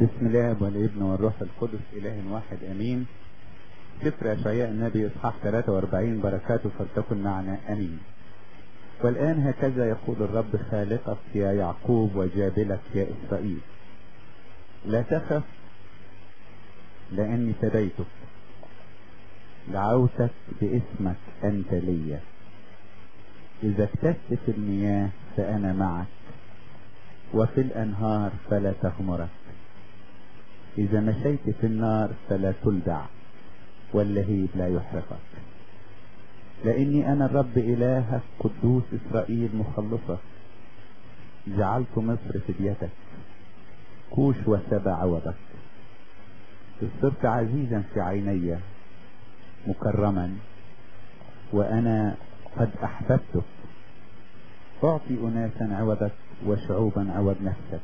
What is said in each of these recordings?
بسم الله والابن والروح القدس اله واحد امين سفر اشعياء النبي اصحاح 43 بركاته فلتكن معنا امين والان هكذا يقول الرب خالقك يا يعقوب وجابلك يا اسرائيل لا تخف لاني فديتك دعوتك باسمك انت لي اذا اكتست في المياه فانا معك وفي الانهار فلا تغمرك اذا مشيت في النار فلا تلدع واللهيب لا يحرقك لاني انا الرب الهك قدوس اسرائيل مخلصك جعلت مصر فديتك كوش وسبع عوضك صرت عزيزا في عيني مكرما وانا قد احببتك اعطي اناسا عوضك وشعوبا عوض نفسك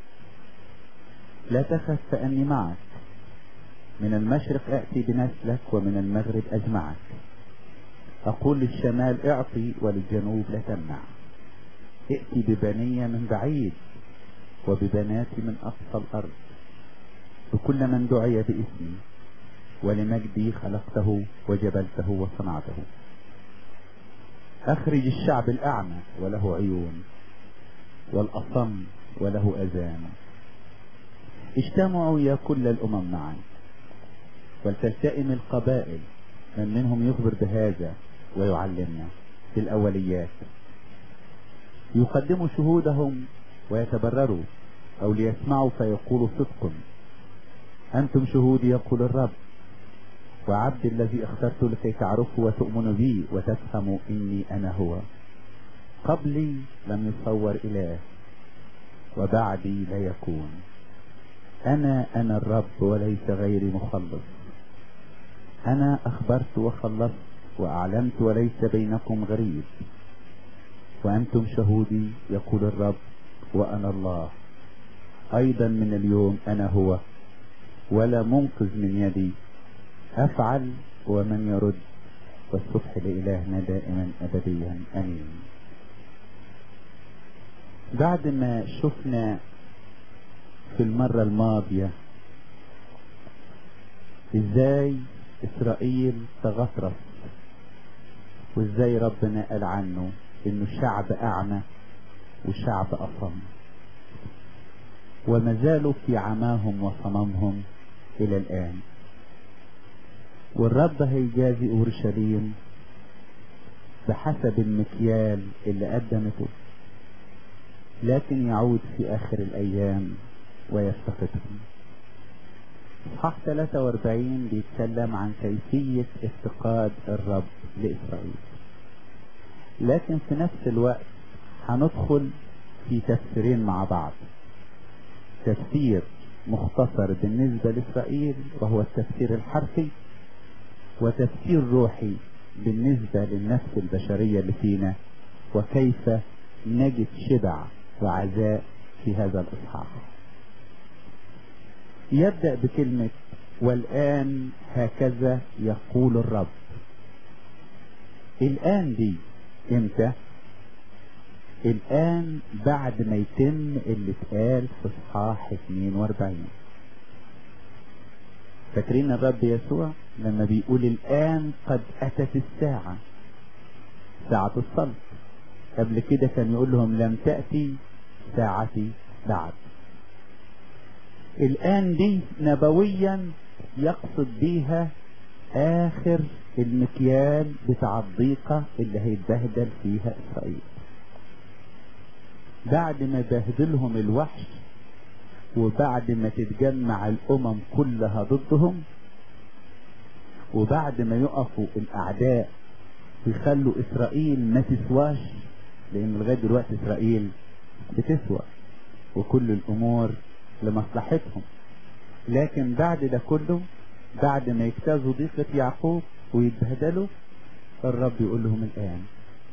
لا تخف فاني معك من المشرق اتي بنسلك ومن المغرب اجمعك اقول للشمال اعطي وللجنوب لا تمنع ائتي ببنية من بعيد وببناتي من اقصى الارض بكل من دعي باسمي ولمجدي خلقته وجبلته وصنعته اخرج الشعب الاعمى وله عيون والاصم وله اذان اجتمعوا يا كل الامم معا ولتلتئم القبائل من منهم يخبر بهذا ويعلمنا في الاوليات يقدموا شهودهم ويتبرروا او ليسمعوا فيقولوا صدق انتم شهودي يقول الرب وعبد الذي اخترت لكي تعرفوا وتؤمنوا بي وتفهموا اني انا هو قبلي لم يصور اله وبعدي لا يكون انا انا الرب وليس غيري مخلص انا اخبرت وخلصت واعلمت وليس بينكم غريب وانتم شهودي يقول الرب وانا الله ايضا من اليوم انا هو ولا منقذ من يدي افعل ومن يرد والصبح لالهنا دائما ابديا امين بعد ما شفنا في المرة الماضية ازاي اسرائيل تغطرس وازاي ربنا قال عنه انه شعب اعمى وشعب اصم وما زالوا في عماهم وصممهم الى الان والرب هيجازي اورشليم بحسب المكيال اللي قدمته لكن يعود في اخر الايام ويفتقدهم اصحاح 43 بيتكلم عن كيفية افتقاد الرب لإسرائيل لكن في نفس الوقت هندخل في تفسيرين مع بعض تفسير مختصر بالنسبة لإسرائيل وهو التفسير الحرفي وتفسير روحي بالنسبة للنفس البشرية اللي فينا وكيف نجد شبع وعزاء في هذا الإصحاح يبدأ بكلمة والآن هكذا يقول الرب الآن دي امتى الآن بعد ما يتم اللي اتقال في اصحاح 42 فاكرين الرب يسوع لما بيقول الآن قد أتت الساعة ساعة الصلب قبل كده كان يقول لهم لم تأتي ساعتي بعد الآن دي نبويا يقصد بيها آخر المكيال بتاع الضيقة اللي هيتبهدل فيها إسرائيل بعد ما بهدلهم الوحش وبعد ما تتجمع الأمم كلها ضدهم وبعد ما يقفوا الأعداء ويخلوا إسرائيل ما تسواش لأن لغاية دلوقتي إسرائيل بتسوى وكل الأمور لمصلحتهم لكن بعد ده كله بعد ما يجتازوا ضيقة يعقوب ويتبهدلوا الرب يقول لهم الآن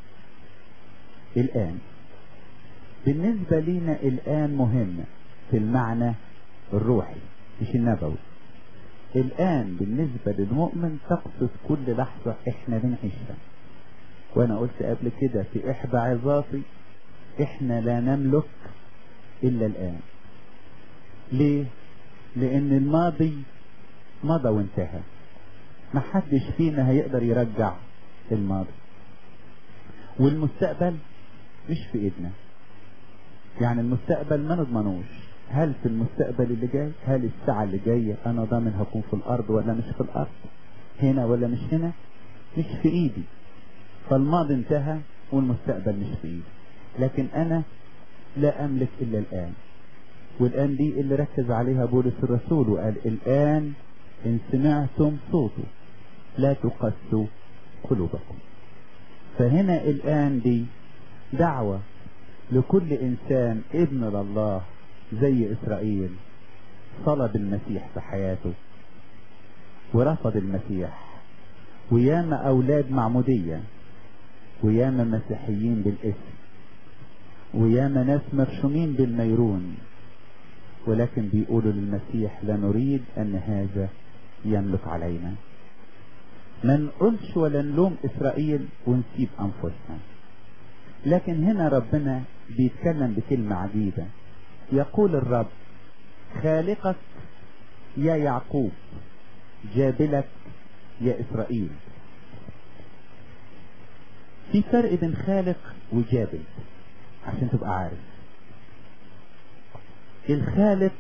الآن بالنسبة لنا الآن مهم في المعنى الروحي مش النبوي الآن بالنسبة للمؤمن تقصد كل لحظة احنا بنعيشها وانا قلت قبل كده في احدى عظاتي احنا لا نملك الا الآن ليه لان الماضي مضى وانتهى محدش فينا هيقدر يرجع الماضي والمستقبل مش في ايدنا يعني المستقبل ما نضمنوش هل في المستقبل اللي جاي هل الساعة اللي جاية انا ضامن هكون في الارض ولا مش في الارض هنا ولا مش هنا مش في ايدي فالماضي انتهى والمستقبل مش في ايدي لكن انا لا املك الا الان والان دي اللي ركز عليها بولس الرسول وقال الان ان سمعتم صوته لا تقسوا قلوبكم فهنا الان دي دعوة لكل انسان ابن لله زي اسرائيل صلب المسيح في حياته ورفض المسيح وياما اولاد معمودية وياما مسيحيين بالاسم وياما ناس مرشومين بالنيرون ولكن بيقولوا للمسيح لا نريد ان هذا يملك علينا ما نقولش ولا نلوم اسرائيل ونسيب انفسنا لكن هنا ربنا بيتكلم بكلمة عجيبة يقول الرب خالقك يا يعقوب جابلك يا اسرائيل في فرق بين خالق وجابل عشان تبقى عارف الخالق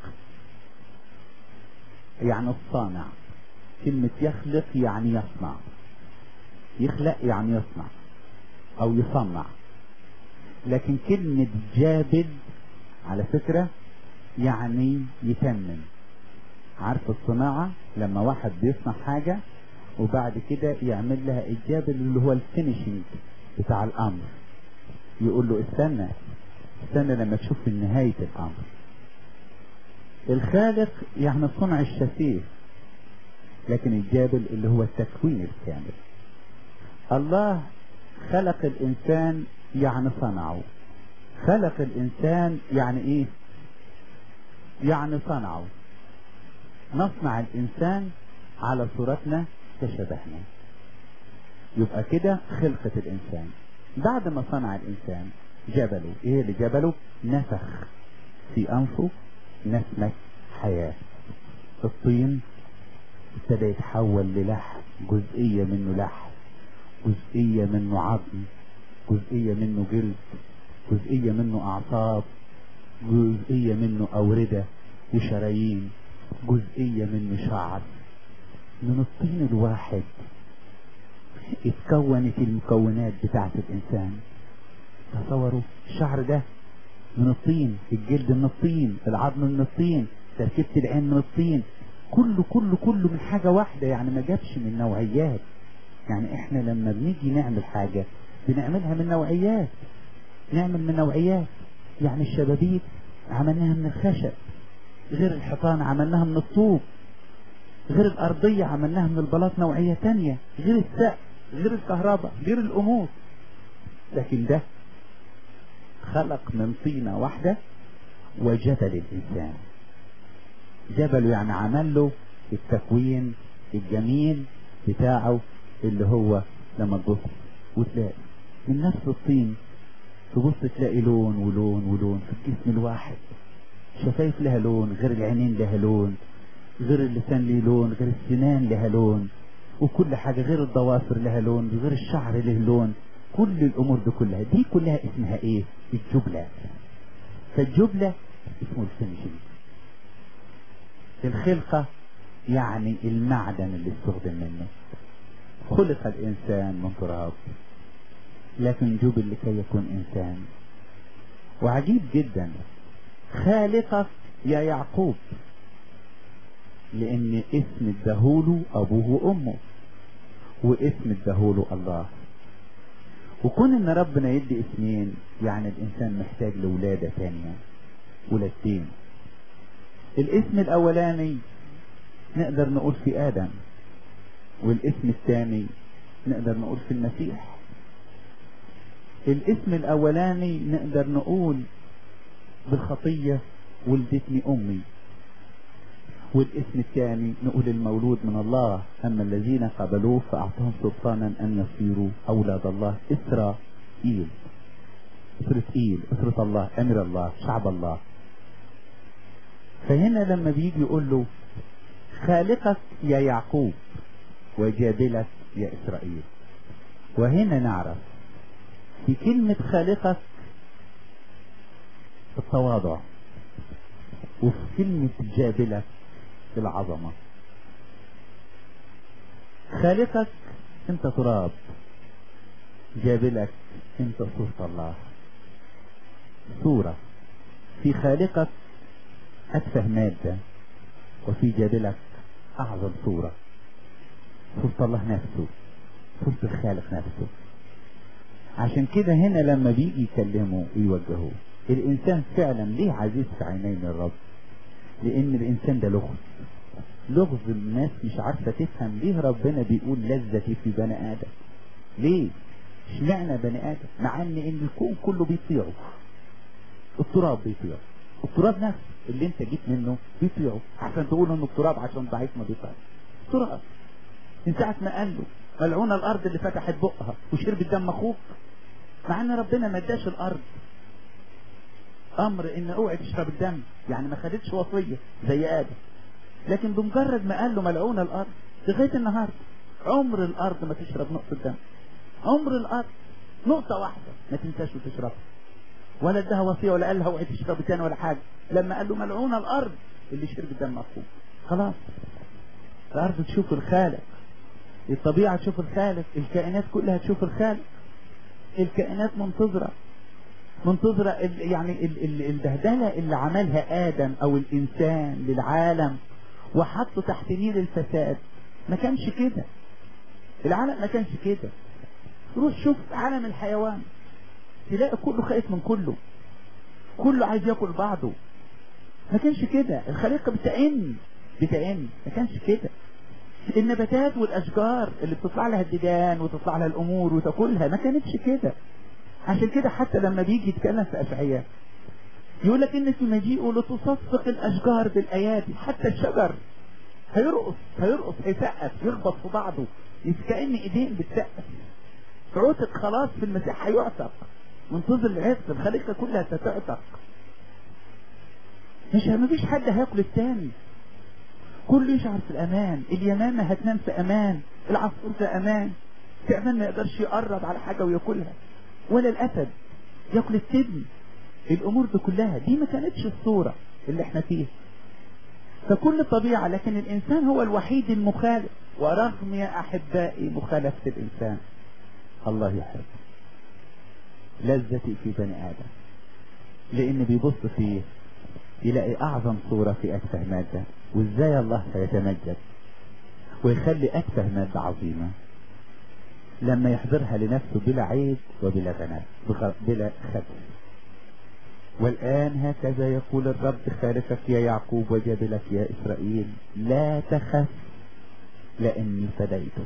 يعني الصانع كلمة يخلق يعني يصنع يخلق يعني يصنع او يصنع لكن كلمة جابل على فكرة يعني يتمم عارف الصناعة لما واحد بيصنع حاجة وبعد كده يعمل لها الجابل اللي هو الفينيشنج بتاع الامر يقول له استنى استنى لما تشوف نهاية الامر الخالق يعني صنع الشفيف لكن الجابل اللي هو التكوين الكامل الله خلق الانسان يعني صنعه خلق الانسان يعني ايه يعني صنعه نصنع الانسان على صورتنا كشبهنا يبقى كده خلقة الانسان بعد ما صنع الانسان جبله ايه اللي جبله نفخ في انفه نسمة حياة الطين ابتدى يتحول للحم جزئية منه لحم جزئية منه عظم جزئية منه جلد جزئية منه أعصاب جزئية منه أوردة وشرايين جزئية منه شعر من الطين الواحد اتكونت المكونات بتاعة الإنسان تصوروا الشعر ده من الطين الجلد من الطين العظم من الطين تركيبة العين من الطين كله كله كله من حاجة واحدة يعني ما جابش من نوعيات يعني احنا لما بنيجي نعمل حاجة بنعملها من نوعيات نعمل من نوعيات يعني الشبابيك عملناها من الخشب غير الحيطان عملناها من الطوب غير الأرضية عملناها من البلاط نوعية تانية غير السقف غير الكهرباء غير الأمور لكن ده خلق من طينة واحدة وجبل الإنسان جبل يعني عمل له التكوين الجميل بتاعه اللي هو لما تبص وتلاقي من نفس الطين تبص تلاقي لون ولون ولون في الجسم الواحد شفايف لها لون غير العينين لها لون غير اللسان ليه لون غير السنان لها لون وكل حاجة غير الضوافر لها لون غير الشعر له لون كل الامور دي كلها دي كلها اسمها ايه الجبلة فالجبلة اسمه الفنجل الخلقة يعني المعدن اللي استخدم منه خلق الانسان من تراب لكن جبل لكي يكون انسان وعجيب جدا خالقك يا يعقوب لان اسم اداهوله ابوه وامه واسم اداهوله الله وكون ان ربنا يدي اسمين يعني الانسان محتاج لولادة تانية ولادتين الاسم الاولاني نقدر نقول في ادم والاسم الثاني نقدر نقول في المسيح الاسم الاولاني نقدر نقول بالخطية ولدتني امي والاسم الثاني نقول المولود من الله اما الذين قبلوه فاعطاهم سلطانا ان يصيروا اولاد الله اسرائيل اسرة ايل اسرة الله امر الله شعب الله فهنا لما بيجي يقول له خالقك يا يعقوب وجابلك يا إسرائيل وهنا نعرف في كلمة خالقك التواضع وفي كلمة جابلك العظمة خالقك انت تراب جابلك انت صورة الله صورة في خالقك أتفه مادة وفي جابلك أعظم صورة صورة الله نفسه صورة الخالق نفسه عشان كده هنا لما بيجي يكلمه يوجهه الإنسان فعلا ليه عزيز في عينين الرب لأن الإنسان ده لغز لغز الناس مش عارفة تفهم ليه ربنا بيقول لذتي في بني آدم ليه اشمعنى بني آدم مع ان ان الكون كله بيطيعه التراب بيطيعه التراب نفسه اللي انت جيت منه بيطيعه عشان تقول انه التراب عشان ضعيف ما بيطيعش تراب من ساعة ما قال له ملعونة الارض اللي فتحت بقها وشربت دم اخوك مع ان ربنا ما اداش الارض امر ان اوعي تشرب الدم يعني ما خدتش وصية زي ادم لكن بمجرد ما قال له ملعونة الارض لغاية النهاردة عمر الارض ما تشرب نقطة دم عمر الارض نقطة واحدة ما تنساش وتشربها ولا ادها وصية ولا قال لها اوعي تشرب تاني ولا حاجة لما قال له ملعونة الارض اللي شرب دم اخوه خلاص الارض تشوف الخالق الطبيعة تشوف الخالق الكائنات كلها تشوف الخالق الكائنات منتظرة منتظرة ال يعني ال ال البهدلة اللي عملها آدم أو الإنسان للعالم وحطه تحت نيل الفساد ما كانش كده العالم ما كانش كده روح شوف عالم الحيوان تلاقي كله خايف من كله كله عايز ياكل بعضه ما كانش كده الخليقة بتئن بتئن ما كانش كده النباتات والاشجار اللي بتطلع لها الديدان وتطلع لها الامور وتاكلها ما كانتش كده عشان كده حتى لما بيجي يتكلم في اشعياء يقول لك ان في مجيئه لتصفق الاشجار بالايادي حتى الشجر هيرقص هيرقص هيسقف يخبط في بعضه كأن ايدين بتسقف عتق خلاص في المسيح هيعتق منتظر العتق الخليقه كلها ستعتق مش مفيش حد هياكل التاني كله يشعر في الامان اليمامة هتنام في امان العصفور في امان تعبان ما يقدرش يقرب على حاجة وياكلها ولا الاسد ياكل السبن الامور دي كلها دي ما كانتش الصورة اللي احنا فيها فكل طبيعة لكن الانسان هو الوحيد المخالف ورغم يا احبائي مخالفة الانسان الله يحب لذتي في بني ادم لان بيبص فيه يلاقي اعظم صورة في اتفه مادة وازاي الله سيتمجد ويخلي اتفه مادة عظيمة لما يحضرها لنفسه بلا عيب وبلا غناء بلا خبث والآن هكذا يقول الرب خالقك يا يعقوب وجابلك يا إسرائيل لا تخف لأني فديتك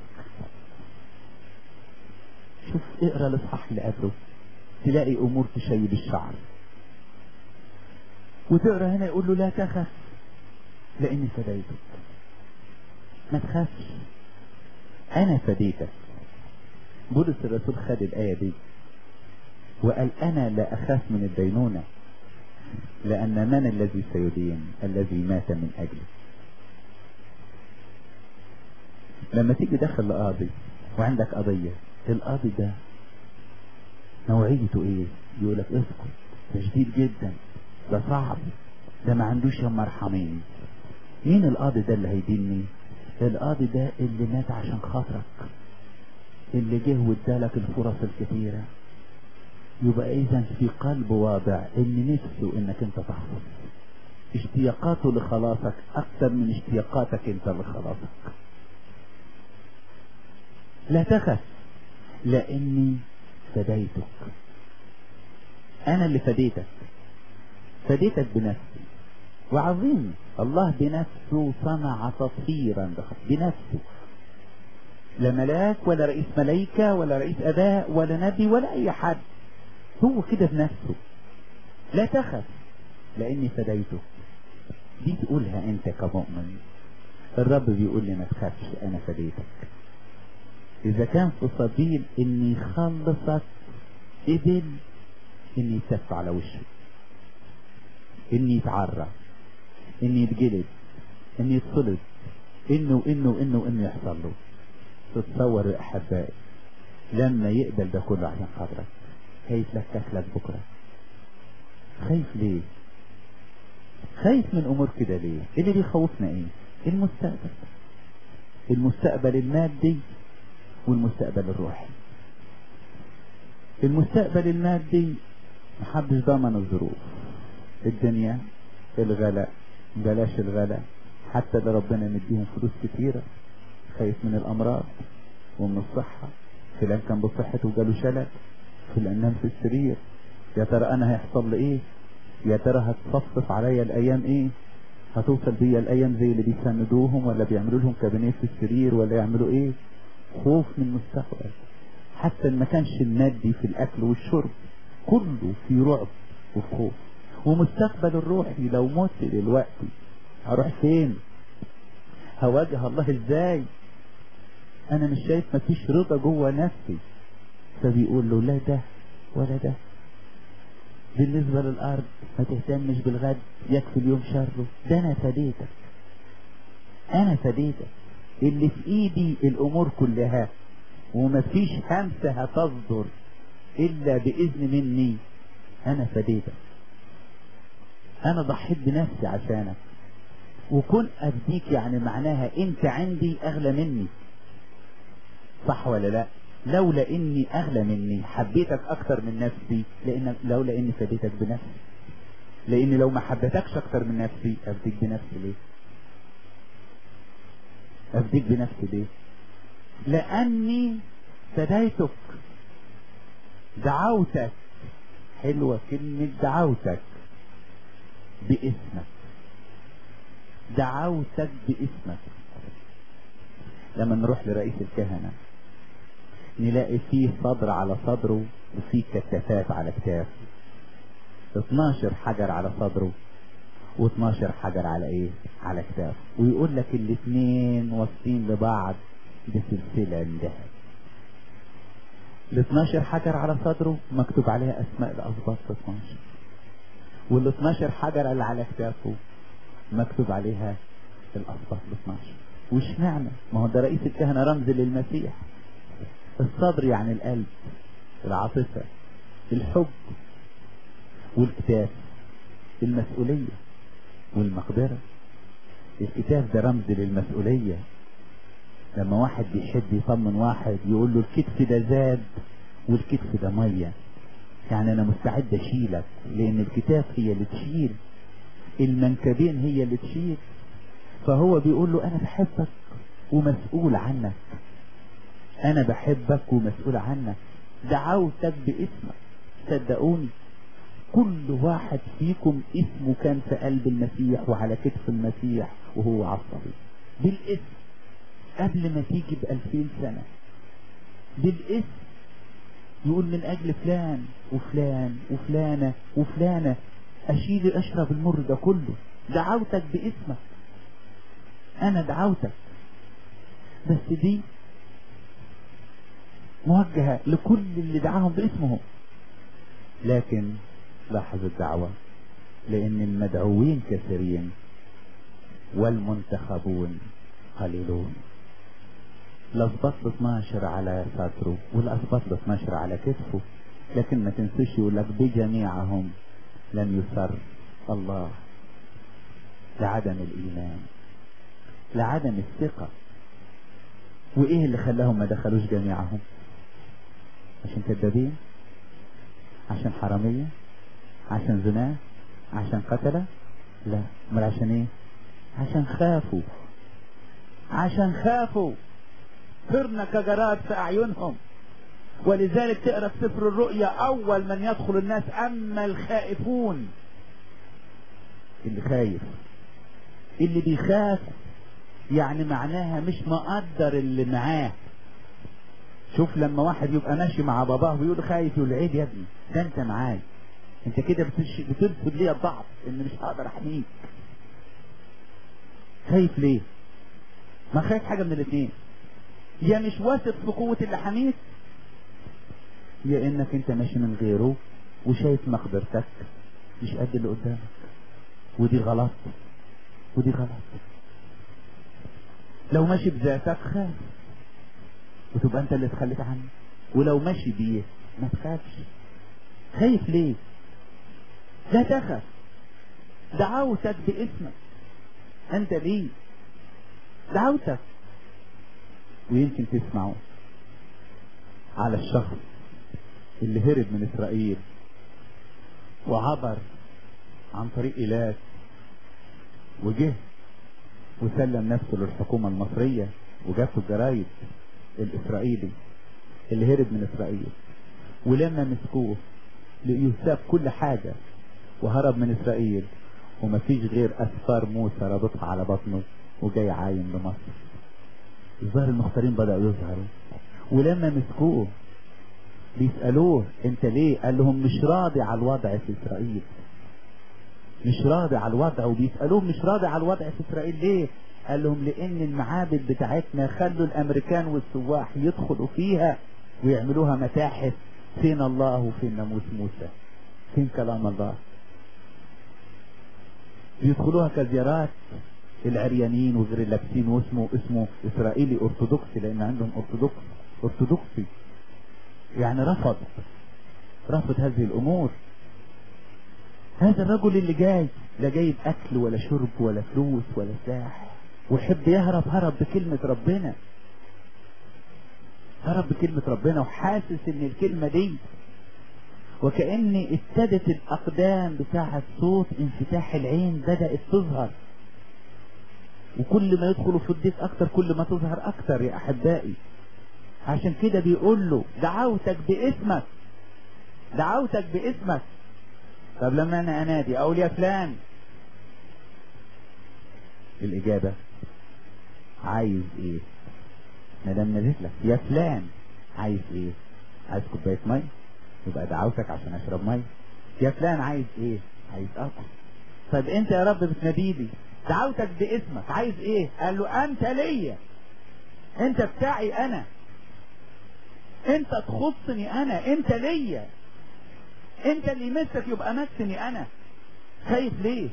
شوف اقرا الاصحاح اللي قبله تلاقي امور تشيب الشعر وتقرا هنا يقول له لا تخف لاني فديتك ما تخافش انا فديتك بولس الرسول خد الايه دي وقال انا لا اخاف من الدينونه لان من الذي سيدين الذي مات من اجلي لما تيجي داخل لقاضي وعندك قضيه القاضي ده نوعيته ايه يقول لك اسكت ده شديد جدا ده صعب ده ما عندوش يا مرحمين مين القاضي ده اللي هيديني القاضي ده اللي مات عشان خاطرك اللي جه وادالك الفرص الكثيرة يبقى اذا في قلب واضع ان نفسه انك انت تحفظ اشتياقاته لخلاصك اكثر من اشتياقاتك انت لخلاصك لا تخف لاني فديتك انا اللي فديتك فديتك بنفسي وعظيم الله بنفسه صنع تطهيرا بنفسه لا ملاك ولا رئيس ملايكة ولا رئيس اباء ولا نبي ولا اي حد هو كده بنفسه لا تخف لاني فديتك دي تقولها انت كمؤمن الرب بيقول لي ما تخافش انا فديتك اذا كان في سبيل اني يخلصك قبل اني يتف على وشه اني يتعرى ان يتجلد ان يتصلب انه وانه وانه وانه يحصل له تتصور يا احبائي لما يقبل ده كله عشان خاطرك خايف لك تاكلك بكره خايف ليه خايف من امور كده ليه اللي بيخوفنا ايه المستقبل المستقبل المادي والمستقبل الروحي المستقبل المادي محدش ضمن الظروف الدنيا الغلاء بلاش الغلاء حتى اللي ربنا مديهم فلوس كتيرة خايف من الأمراض ومن الصحة فلان كان بصحته وجاله شلل فلان نام في السرير يا ترى أنا هيحصل لي إيه يا ترى هتصفصف عليا الأيام إيه هتوصل بيا الأيام زي اللي بيسندوهم ولا بيعملوا لهم كابينيه في السرير ولا يعملوا إيه خوف من المستقبل حتى ما كانش المادي في الأكل والشرب كله في رعب وفي خوف ومستقبل الروحي لو مت دلوقتي هروح فين هواجه الله ازاي انا مش شايف مفيش رضا جوه نفسي فبيقول له لا ده ولا ده بالنسبة للأرض ما تهتمش بالغد يكفي اليوم شره ده أنا فديتك أنا فديتك اللي في إيدي الأمور كلها ومفيش همسة هتصدر إلا بإذن مني أنا فديتك أنا ضحيت بنفسي عشانك وكن أفديك يعني معناها أنت عندي أغلى مني صح ولا لا لولا إني أغلى مني حبيتك أكتر من نفسي لأن لولا إني فديتك بنفسي لأن لو ما حبيتكش أكتر من نفسي أفديك بنفسي ليه أفديك بنفسي ليه لأني فديتك دعوتك حلوة كلمة دعوتك باسمك دعوتك باسمك لما نروح لرئيس الكهنة نلاقي فيه صدر على صدره وفيه كتافات على كتاف 12 حجر على صدره و12 حجر على ايه على كتاف ويقول لك الاثنين واصلين لبعض بسلسلة من ذهب ال 12 حجر على صدره مكتوب عليها اسماء الاسباط 12 وال 12 حجر اللي على كتافه مكتوب عليها الاسباط 12 وش معنى ما هو ده رئيس الكهنة رمز للمسيح الصبر يعني القلب العاطفة الحب والكتاف المسؤولية والمقدرة الكتاف ده رمز للمسؤولية لما واحد بيحب يطمن واحد يقول له الكتف ده زاد والكتف ده مية يعني انا مستعد اشيلك لان الكتاف هي اللي تشيل المنكبين هي اللي تشيل فهو بيقول له انا بحبك ومسؤول عنك انا بحبك ومسؤول عنك دعوتك باسمك صدقوني كل واحد فيكم اسمه كان في قلب المسيح وعلى كتف المسيح وهو عصبي بالاسم قبل ما تيجي بألفين سنة بالاسم يقول من أجل فلان وفلان وفلانة وفلانة أشيل أشرب المر ده كله دعوتك باسمك أنا دعوتك بس دي موجهة لكل اللي دعاهم باسمهم لكن لاحظ الدعوة لأن المدعوين كثيرين والمنتخبون قليلون الأسباط ب 12 على صدره والأسباط ب 12 على كتفه لكن ما تنسوش يقول لك بجميعهم لم يسر الله لعدم الإيمان لعدم الثقة وإيه اللي خلاهم ما دخلوش جميعهم عشان كذابين عشان حرامية عشان زنا عشان قتلة لا امال عشان ايه عشان خافوا عشان خافوا صرنا كجراد في اعينهم ولذلك تقرا في سفر الرؤيا اول من يدخل الناس اما الخائفون اللي خايف اللي بيخاف يعني معناها مش مقدر اللي معاه شوف لما واحد يبقى ماشي مع باباه ويقول خايف يقول عيب يا ابني ده انت معاي انت كده بترفض لي الضعف ان مش هقدر احميك خايف ليه ما خايف حاجه من الاثنين يا مش واثق في قوه اللي حميك يا انك انت ماشي من غيره وشايف مقدرتك مش قد اللي قدامك ودي غلط ودي غلط لو ماشي بذاتك خاف وتبقى انت اللي تخليت عنه ولو ماشي بيه ما تخافش خايف ليه لا تخف دعوتك باسمك انت ليه دعوتك ويمكن تسمعوا على الشخص اللي هرب من اسرائيل وعبر عن طريق ايلات وجه وسلم نفسه للحكومة المصرية وجابته الجرايد الاسرائيلي اللي هرب من اسرائيل ولما مسكوه لقيه ساب كل حاجة وهرب من اسرائيل ومفيش غير اسفار موسى رابطها على بطنه وجاي عايم لمصر الظاهر المختارين بدأوا يظهروا ولما مسكوه بيسألوه انت ليه قال لهم مش راضي على الوضع في اسرائيل مش راضي على الوضع وبيسألوه مش راضي على الوضع في اسرائيل ليه قال لهم لان المعابد بتاعتنا خلوا الامريكان والسواح يدخلوا فيها ويعملوها متاحف فين الله وفين ناموس موسى فين كلام الله بيدخلوها كزيارات العريانين وغير اللابسين واسمه اسمه اسرائيلي ارثوذكسي لان عندهم ارثوذكس ارثوذكسي يعني رفض رفض هذه الامور هذا الرجل اللي جاي لا جايب اكل ولا شرب ولا فلوس ولا سلاح ويحب يهرب هرب بكلمة ربنا هرب بكلمة ربنا وحاسس ان الكلمة دي وكأن ابتدت الاقدام بتاعة صوت انفتاح العين بدأت تظهر وكل ما يدخلوا في الضيق اكتر كل ما تظهر اكتر يا احبائي عشان كده بيقول له دعوتك باسمك دعوتك باسمك طب لما انا انادي اقول يا فلان الاجابة عايز ايه ما دام ناديت لك يا فلان عايز ايه عايز كوبايه ميه يبقى دعوتك عشان اشرب ميه يا فلان عايز ايه عايز اكل طيب انت يا رب بتناديلي دعوتك باسمك عايز ايه قال له انت ليا انت بتاعي انا انت تخصني انا انت ليا انت اللي يمسك يبقى مسني انا خايف ليه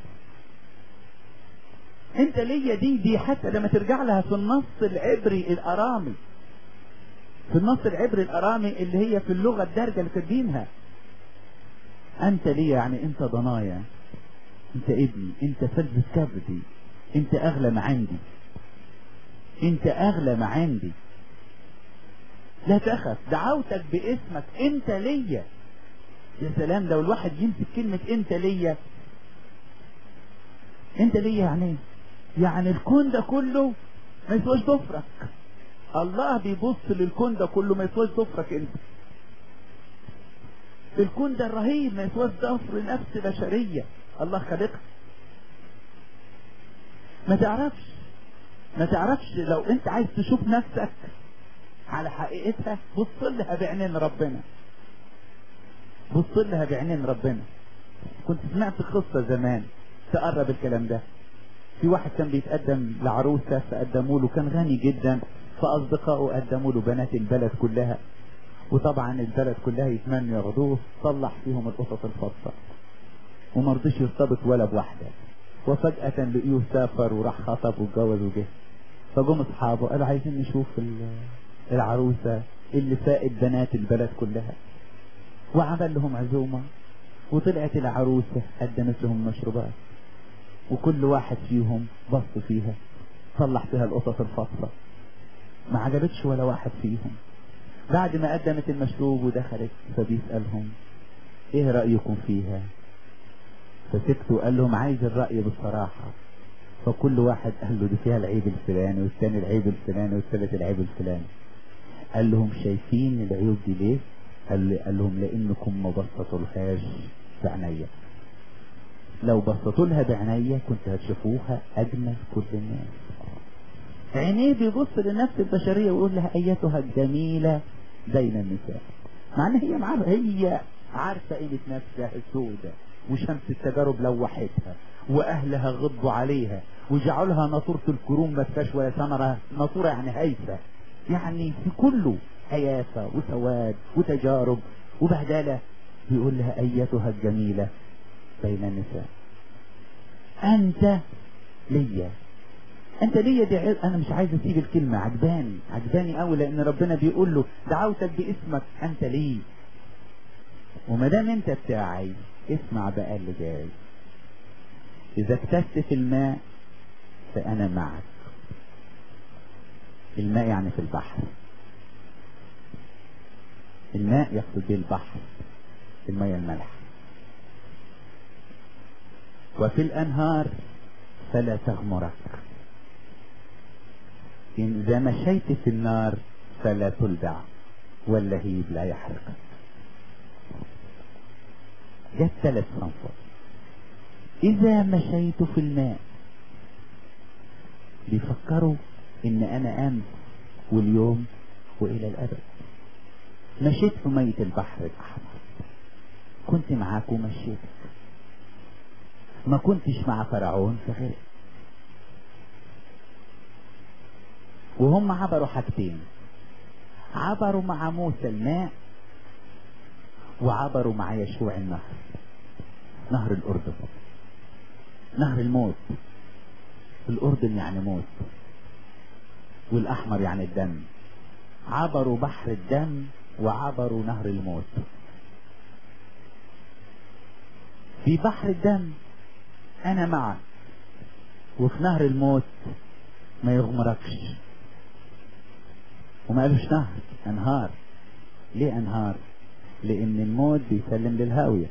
انت ليا دي دي حتى لما ترجع لها في النص العبري الارامي في النص العبري الارامي اللي هي في اللغة الدارجة اللي كاتبينها انت ليا يعني انت ضنايا انت ابني انت فلذة كبدي انت اغلى ما عندي انت اغلى ما عندي لا تخف دعوتك باسمك انت ليا يا سلام لو الواحد يمسك كلمة انت ليا انت ليا يعني ايه يعني الكون ده كله ما يسواش ضفرك الله بيبص للكون ده كله ما يسواش ضفرك انت الكون ده الرهيب ما يسواش ضفر نفس بشرية الله خلقها ما تعرفش ما تعرفش لو انت عايز تشوف نفسك على حقيقتها بص لها بعينين ربنا بص لها بعينين ربنا كنت سمعت قصة زمان تقرب الكلام ده في واحد كان بيتقدم لعروسة فقدموا له كان غني جدا فأصدقائه قدموا له بنات البلد كلها وطبعا البلد كلها يتمنوا ياخدوه صلح فيهم القطط الفضة وما رضيش يرتبط ولا بواحدة وفجأة لقيه سافر وراح خطب واتجوز وجه فجم اصحابه قالوا عايزين نشوف العروسة اللي فائت بنات البلد كلها وعمل لهم عزومة وطلعت العروسة قدمت لهم مشروبات وكل واحد فيهم بص فيها صلح فيها القطط الفاصلة ما عجبتش ولا واحد فيهم بعد ما قدمت المشروب ودخلت فبيسألهم ايه رأيكم فيها فسكتوا وقال لهم عايز الرأي بالصراحة فكل واحد قال له دي فيها العيب الفلاني والثاني العيب الفلاني والثالث العيب الفلاني قال لهم شايفين العيوب دي ليه قال, قال لهم لانكم ما بسطولهاش بعناية لو بسطوا لها بعناية كنت هتشوفوها اجمل كل الناس عينيه بيبص للنفس البشرية ويقول لها ايتها الجميلة بين النساء مع ان هي معرفة هي عارفة قيمة نفسها السودة وشمس التجارب لوحتها واهلها غضبوا عليها وجعلوا لها ناطورة الكروم ما فيهاش ولا ثمرة ناطورة يعني هايفة يعني في كله هيافة وسواد وتجارب وبهدلة بيقول لها ايتها الجميلة بين النساء انت ليا انت ليا دي عز... انا مش عايز اسيب الكلمة عجباني عجباني قوي لان ربنا بيقول له دعوتك باسمك انت ليه وما دام انت بتاعي اسمع بقى اللي جاي اذا اكتست في الماء فانا معك الماء يعني في البحر الماء يقصد به البحر المياه الملح وفي الانهار فلا تغمرك إن إذا مشيت في النار فلا تلدع واللهيب لا يحرقك جت ثلاث صنفات إذا مشيت في الماء بيفكروا إن أنا أمس واليوم وإلى الأبد مشيت في مية البحر الأحمر كنت معاك ومشيتك ما كنتش مع فرعون فغرق وهم عبروا حاجتين عبروا مع موسى الماء وعبروا مع يشوع النهر نهر الأردن نهر الموت الأردن يعني موت والأحمر يعني الدم عبروا بحر الدم وعبروا نهر الموت في بحر الدم أنا معك وفي نهر الموت ما يغمركش وما قالوش نهر انهار ليه انهار لان الموت بيسلم للهاوية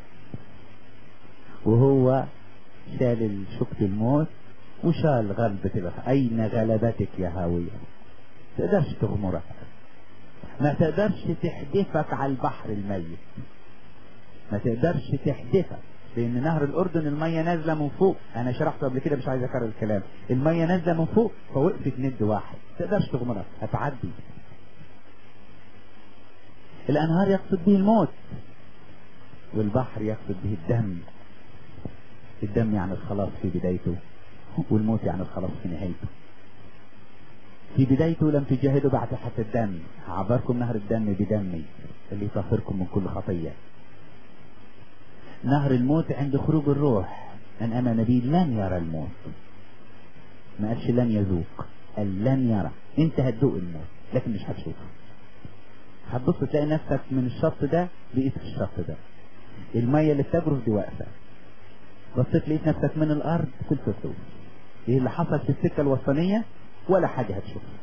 وهو شال شوكة الموت وشال غلبة الأخ أين غلبتك يا هاوية تقدرش تغمرك ما تقدرش تحدفك على البحر الميت ما تقدرش تحدفك لان نهر الاردن المية نازلة من فوق انا شرحته قبل كده مش عايز اكرر الكلام المية نازلة من فوق فوقفت ند واحد تقدرش تغمرك هتعدي الانهار يقصد به الموت والبحر يقصد به الدم الدم يعني الخلاص في بدايته والموت يعني الخلاص في نهايته في بدايته لم تجاهدوا بعد حتى الدم عبركم نهر الدم بدمي اللي يطهركم من كل خطية نهر الموت عند خروج الروح من أمام نبي لن يرى الموت ما قالش لن يذوق قال لن يرى انت هتذوق الموت لكن مش هتشوفه هتبص تلاقي نفسك من الشط ده بقيت في الشط ده المية اللي بتجرف دي واقفة بصيت لقيت نفسك من الارض في الفردوس ايه اللي حصل في السكة الوسطانية ولا حاجة هتشوفها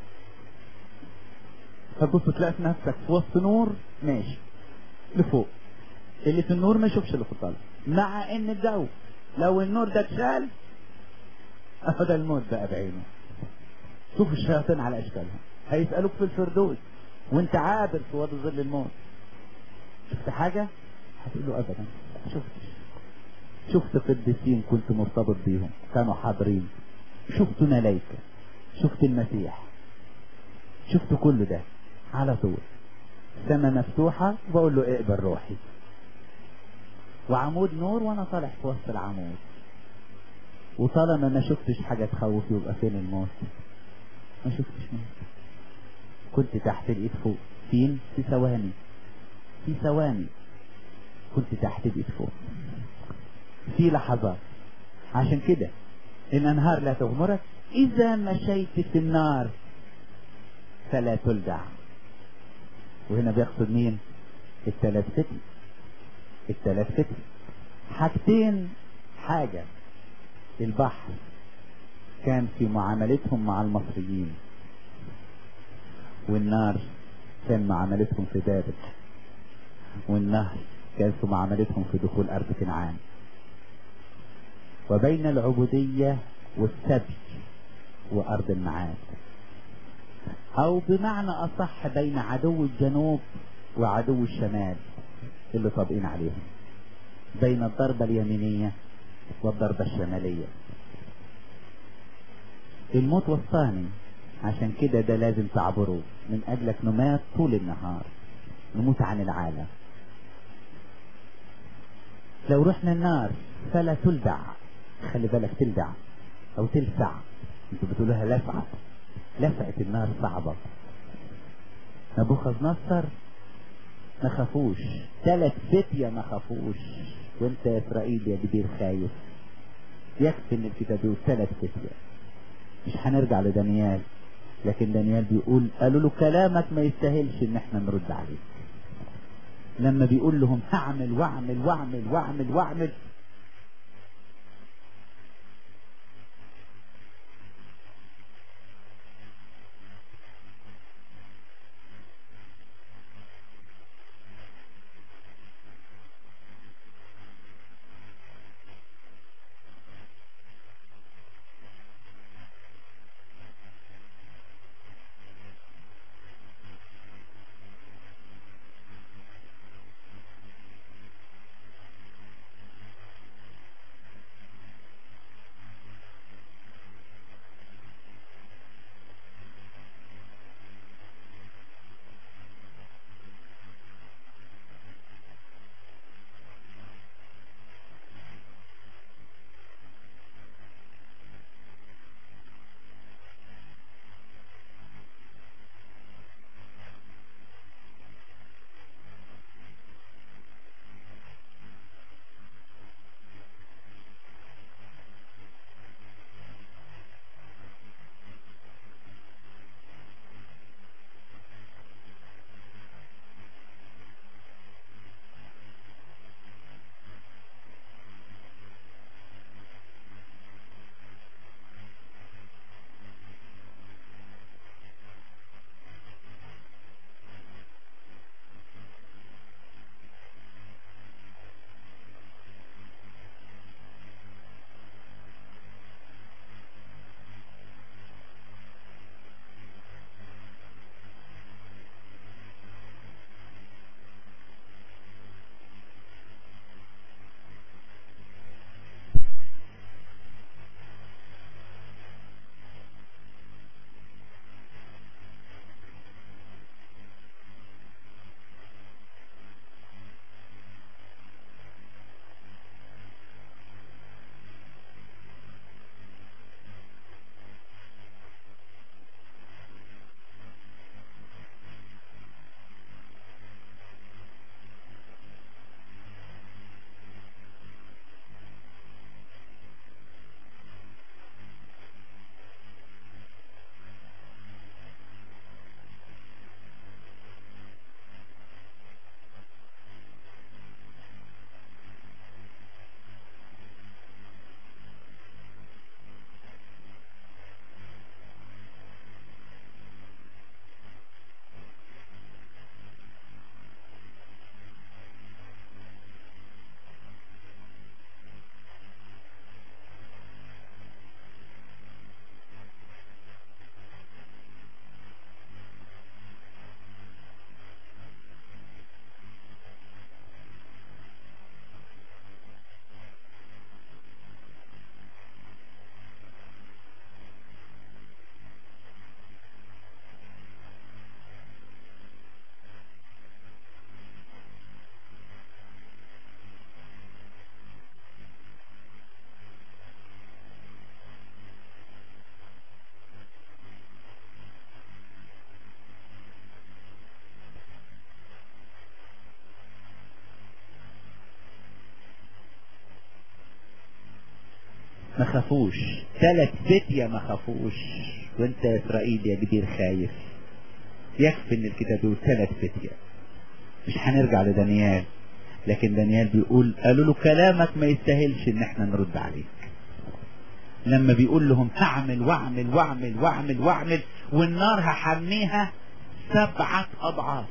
فتبص تلاقي نفسك في وسط نور ماشي لفوق اللي في النور ما يشوفش اللي في الظلم مع ان الجو لو النور ده اتشال افضل الموت بقى بعينه شوف الشياطين على اشكالهم هيسألوك في الفردوس وانت عابر في وادي ظل الموت شفت حاجة هتقول له ابدا شفتش شفت قديسين كنت مرتبط بيهم كانوا حاضرين شفت ملايكة شفت المسيح شفت كل ده على طول السماء مفتوحة وبقول له اقبل روحي وعمود نور وانا طالع في وسط العمود وطالما ما شفتش حاجة تخوف يبقى فين الموت ما شفتش موت كنت تحت الايد فوق فين في ثواني في ثواني كنت تحت الايد فوق في لحظات عشان كده الانهار لا تغمرك اذا مشيت في النار فلا تلدع وهنا بيقصد مين الثلاث فتن الثلاث فتن حاجتين حاجة البحر كان في معاملتهم مع المصريين والنار كان معاملتهم في بابل والنهر كان في معاملتهم في دخول أرض كنعان وبين العبودية والسبي وأرض المعاد أو بمعنى أصح بين عدو الجنوب وعدو الشمال اللي طابقين عليهم بين الضربة اليمينية والضربة الشمالية الموت وسطاني عشان كده ده لازم تعبره من أجلك نمات طول النهار نموت عن العالم لو رحنا النار فلا تلدع خلي بالك تلدع او تلسع انتوا بتقولوها لسعة لسعة النار صعبة نبوخذ نصر ما خافوش ثلاث فتية ما خافوش وانت يا اسرائيل يا كبير خايف يكفي ان الكتاب بيقول ثلاث فتية مش هنرجع لدانيال لكن دانيال بيقول قالوا له كلامك ما يستاهلش ان احنا نرد عليك لما بيقول لهم هعمل واعمل واعمل واعمل واعمل ما خافوش ثلاث فتية ما خافوش وانت يا اسرائيل يا كبير خايف يكفي ان الكتاب بيقول ثلاث فتية مش هنرجع لدانيال لكن دانيال بيقول قالوا له كلامك ما يستاهلش ان احنا نرد عليك لما بيقول لهم هعمل واعمل واعمل واعمل واعمل والنار هحميها سبعة اضعاف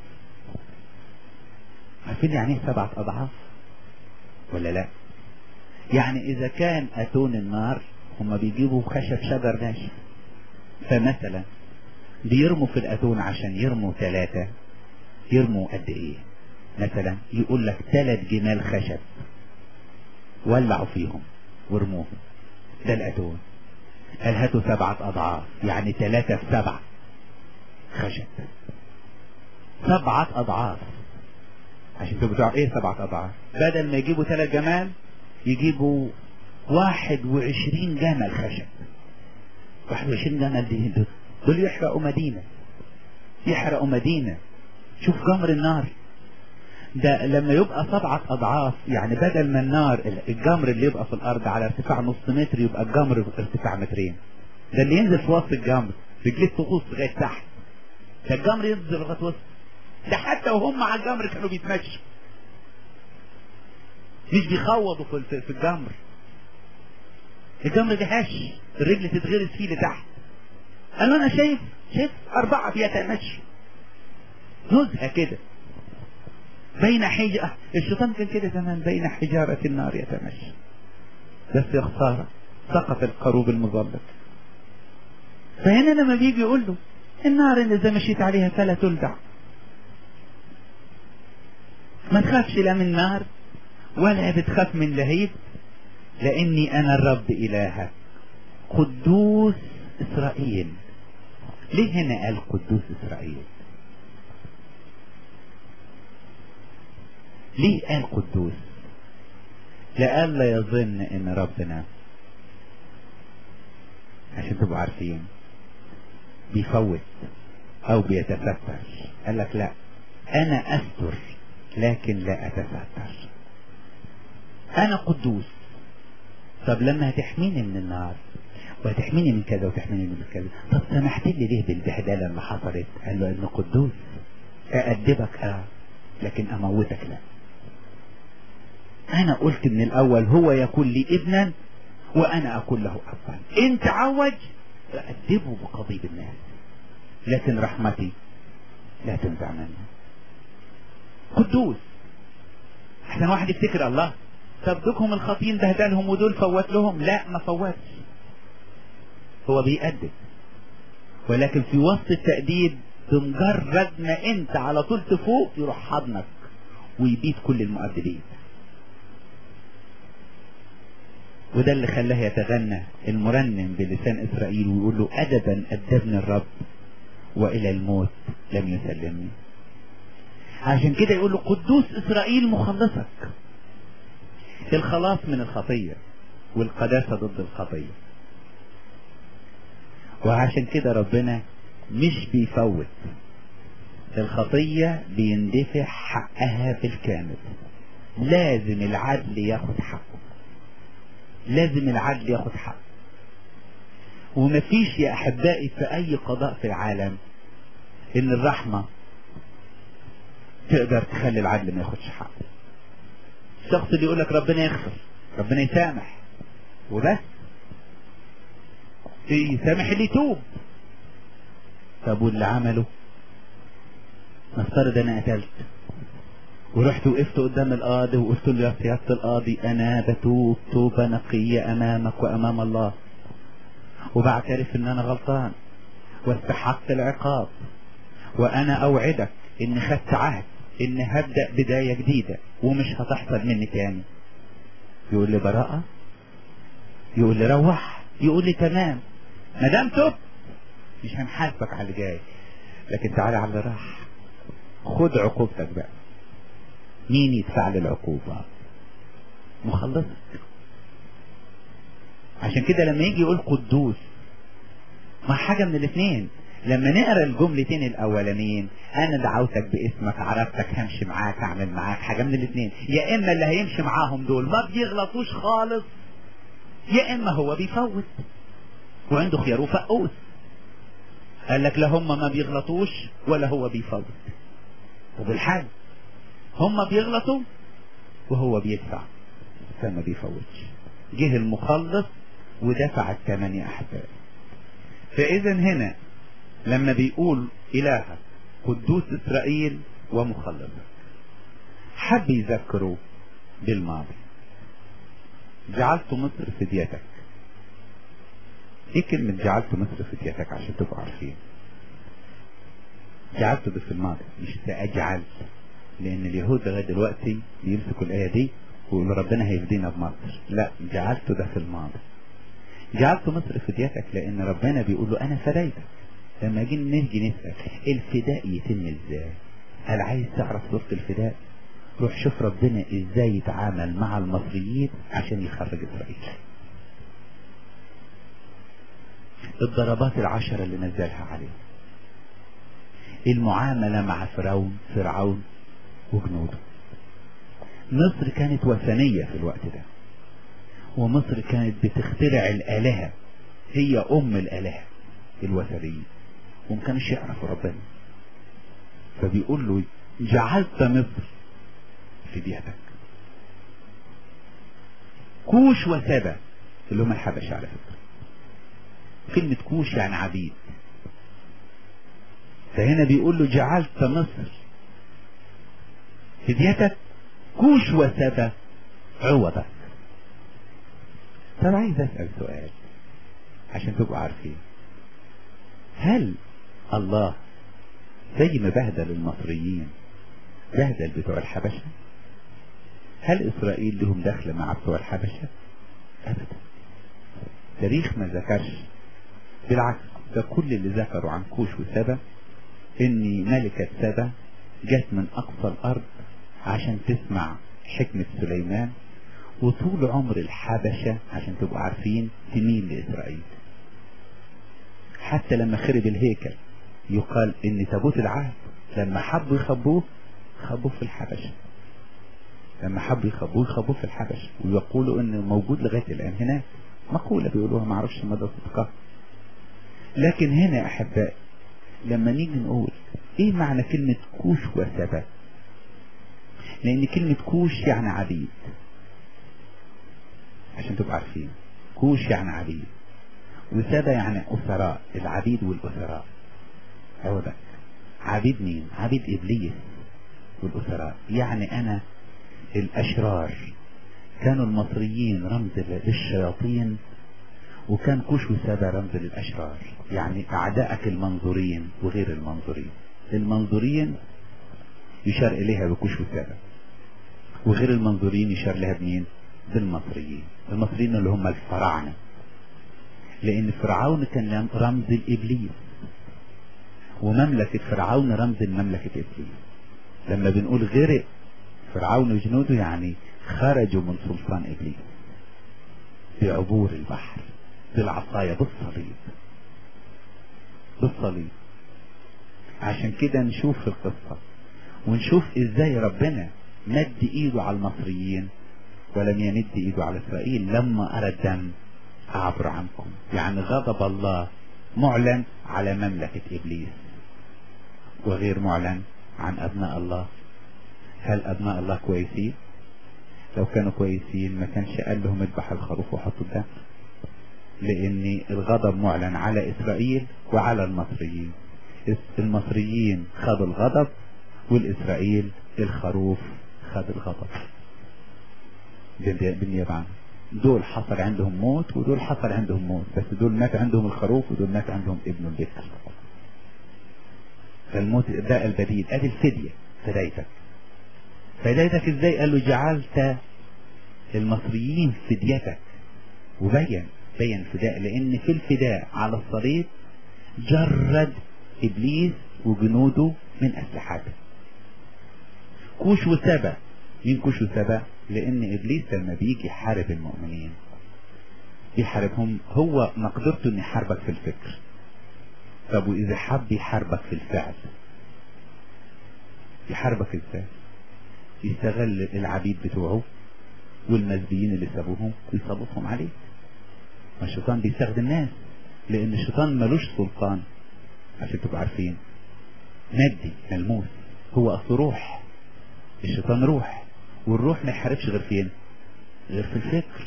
عارفين يعني ايه سبعة اضعاف ولا لا يعني اذا كان اتون النار هم بيجيبوا خشب شجر ناشف فمثلا بيرموا في الاتون عشان يرموا ثلاثة يرموا قد ايه مثلا يقول لك ثلاث جمال خشب ولعوا فيهم ورموهم ده الاتون قال هاتوا سبعة اضعاف يعني ثلاثة في سبعة خشب سبعة اضعاف عشان تبقوا تعرفوا ايه سبعة اضعاف بدل ما يجيبوا ثلاث جمال يجيبوا واحد وعشرين جمل خشب واحد وعشرين جمل دي دول, دول يحرقوا مدينة يحرقوا مدينة شوف جمر النار ده لما يبقى سبعة أضعاف يعني بدل ما النار الجمر اللي يبقى في الأرض على ارتفاع نص متر يبقى الجمر ارتفاع مترين ده اللي ينزل في وسط الجمر رجليه تغوص لغاية تحت ده الجمر ينزل لغاية وسط ده حتى وهم على الجمر كانوا بيتمشوا مش بيخوضوا في في الجمر الجمر ده هش الرجل تتغرس فيه لتحت قالوا انا شايف شايف اربعة بيتمشوا نزهة كده بين حجارة الشيطان كان كده زمان بين حجارة النار يتمشى بس يا خسارة سقط القروب المظلل فهنا لما بيجي يقول له النار اللي اذا مشيت عليها فلا تلدع ما تخافش لا من نار ولا بتخاف من لهيب لاني انا الرب الهك قدوس اسرائيل ليه هنا قال قدوس اسرائيل ليه قال قدوس لألا يظن ان ربنا عشان تبقوا عارفين بيفوت او بيتستر قال لك لا انا استر لكن لا اتستر انا قدوس طب لما هتحميني من النار وهتحميني من كذا وتحميني من كذا طب سمحت لي ليه بالبهدله اللي حصلت قال له انه قدوس أأدبك اه لكن اموتك لا انا قلت من الاول هو يكون لي ابنا وانا اكون له ابا ان تعوج فأدبه بقضيب الناس لكن رحمتي لا تنزع منه قدوس احسن واحد يفتكر الله طب دوكهم الخاطين بهدلهم ودول فوت لهم لا ما فوتش هو بيأدب ولكن في وسط التأديب بمجرد ما انت على طول تفوق يروح حضنك ويبيد كل المؤدبين وده اللي خلاه يتغنى المرنم بلسان اسرائيل ويقول له ادبا ادبني الرب والى الموت لم يسلمني عشان كده يقول له قدوس اسرائيل مخلصك الخلاص من الخطية والقداسة ضد الخطية وعشان كده ربنا مش بيفوت الخطية بيندفع حقها بالكامل لازم العدل ياخد حقه لازم العدل ياخد حقه ومفيش يا احبائي في اي قضاء في العالم ان الرحمة تقدر تخلي العدل ما ياخدش حقه الشخص اللي يقول لك ربنا يغفر ربنا يسامح وبس يسامح اللي يتوب طب واللي عمله نفترض انا قتلت ورحت وقفت قدام القاضي وقلت له يا سيادة القاضي انا بتوب توبة نقية امامك وامام الله وبعترف ان انا غلطان واستحقت العقاب وانا اوعدك اني خدت عهد ان هبدأ بداية جديدة ومش هتحصل مني تاني يقول لي براءة يقول لي روح يقول لي تمام ما دام تبت مش هنحاسبك على اللي جاي لكن تعالى على اللي راح خد عقوبتك بقى مين يدفع لي العقوبة مخلصك عشان كده لما يجي يقول قدوس ما حاجة من الاثنين لما نقرا الجملتين الاولانيين انا دعوتك باسمك عرفتك همشي معاك اعمل معاك حاجه من الاثنين يا اما اللي هيمشي معاهم دول ما بيغلطوش خالص يا اما هو بيفوت وعنده خيار وفقوس قال لك لا هم ما بيغلطوش ولا هو بيفوت وبالحال هم بيغلطوا وهو بيدفع فما بيفوتش جه المخلص ودفع الثمن يا احبائي فاذا هنا لما بيقول إلهك قدوس إسرائيل ومخلصك حب يذكروا بالماضي جعلت مصر فديتك ايه كلمة جعلت مصر فديتك عشان تبقوا عارفين جعلت ده في الماضي مش سأجعل لأن اليهود لغاية دلوقتي بيمسكوا الآية دي ويقولوا ربنا هيفدينا بمصر لا جعلت ده في الماضي جعلت مصر فديتك لأن ربنا بيقول له أنا فديتك لما جينا نيجي نسأل الفداء يتم ازاي هل عايز تعرف صورة الفداء روح شوف ربنا ازاي يتعامل مع المصريين عشان يخرج اسرائيل الضربات العشرة اللي نزلها عليه المعاملة مع فرعون فرعون وجنوده مصر كانت وثنية في الوقت ده ومصر كانت بتخترع الآلهة هي أم الآلهة الوثنية وما كانش يعرفوا ربنا فبيقول له جعلت مصر في بيتك كوش وسبا اللي هم الحبشة على فكرة كلمة كوش يعني عبيد فهنا بيقول له جعلت مصر فديتك كوش وسبا عوضك طب عايز اسأل سؤال عشان تبقوا عارفين هل الله زي ما بهدل المصريين بهدل بتوع الحبشة هل اسرائيل لهم دخل مع بتوع الحبشة ابدا تاريخ ما ذكرش بالعكس ده كل اللي ذكروا عن كوش وسبا ان ملكة سبا جت من اقصى الارض عشان تسمع حكمة سليمان وطول عمر الحبشة عشان تبقوا عارفين تميل لإسرائيل حتى لما خرب الهيكل يقال ان تابوت العهد لما حبوا يخبوه خبوه في الحبشة لما حبوا يخبوه يخبوه في الحبشة ويقولوا انه موجود لغاية الان هناك مقولة بيقولوها ما اعرفش مدى صدقها لكن هنا يا احبائي لما نيجي نقول ايه معنى كلمة كوش وسبا لان كلمة كوش يعني عبيد عشان تبقوا عارفين كوش يعني عبيد وسبا يعني أسراء العبيد والأسراء هو ده عبيد مين عبيد إبليس والأسراء يعني أنا الأشرار كانوا المصريين رمز للشياطين وكان كوش وسبا رمز للأشرار يعني أعدائك المنظورين وغير المنظورين المنظورين يشار إليها بكوش وسبا وغير المنظورين يشار لها بمين بالمصريين المصريين اللي هم الفراعنة لأن فرعون كان رمز الإبليس ومملكة فرعون رمز المملكة إبليس لما بنقول غرق فرعون وجنوده يعني خرجوا من سلطان إبليس بعبور البحر بالعصاية بالصليب بالصليب عشان كده نشوف في القصة ونشوف ازاي ربنا مد ايده على المصريين ولم يمد ايده على اسرائيل لما ارى الدم اعبر عنكم يعني غضب الله معلن على مملكة ابليس وغير معلن عن ابناء الله هل ابناء الله كويسين لو كانوا كويسين ما كانش قال لهم اذبح الخروف وحطوا الدم لان الغضب معلن على اسرائيل وعلى المصريين المصريين خدوا الغضب والاسرائيل الخروف خد الغضب بالنيابة عنه دول حصل عندهم موت ودول حصل عندهم موت بس دول مات عندهم الخروف ودول مات عندهم ابن البكر فالموت ده البديل ادي الفدية فدايتك فدايتك ازاي قال له جعلت المصريين فديتك وبين بين فداء لان في الفداء على الصليب جرد ابليس وجنوده من اسلحته كوش وسبا مين كوش وسبا لان ابليس لما بيجي يحارب المؤمنين يحاربهم هو مقدرته ان يحاربك في الفكر طب واذا حب يحاربك في الفعل يحاربك ازاي يستغل العبيد بتوعه والمزبيين اللي سابوهم ويسلطهم عليه ما الشيطان بيستخدم ناس لان الشيطان ملوش سلطان عشان تبقوا عارفين مادي ملموس هو اصل روح الشيطان روح والروح ما يحاربش غير فين غير في الفكر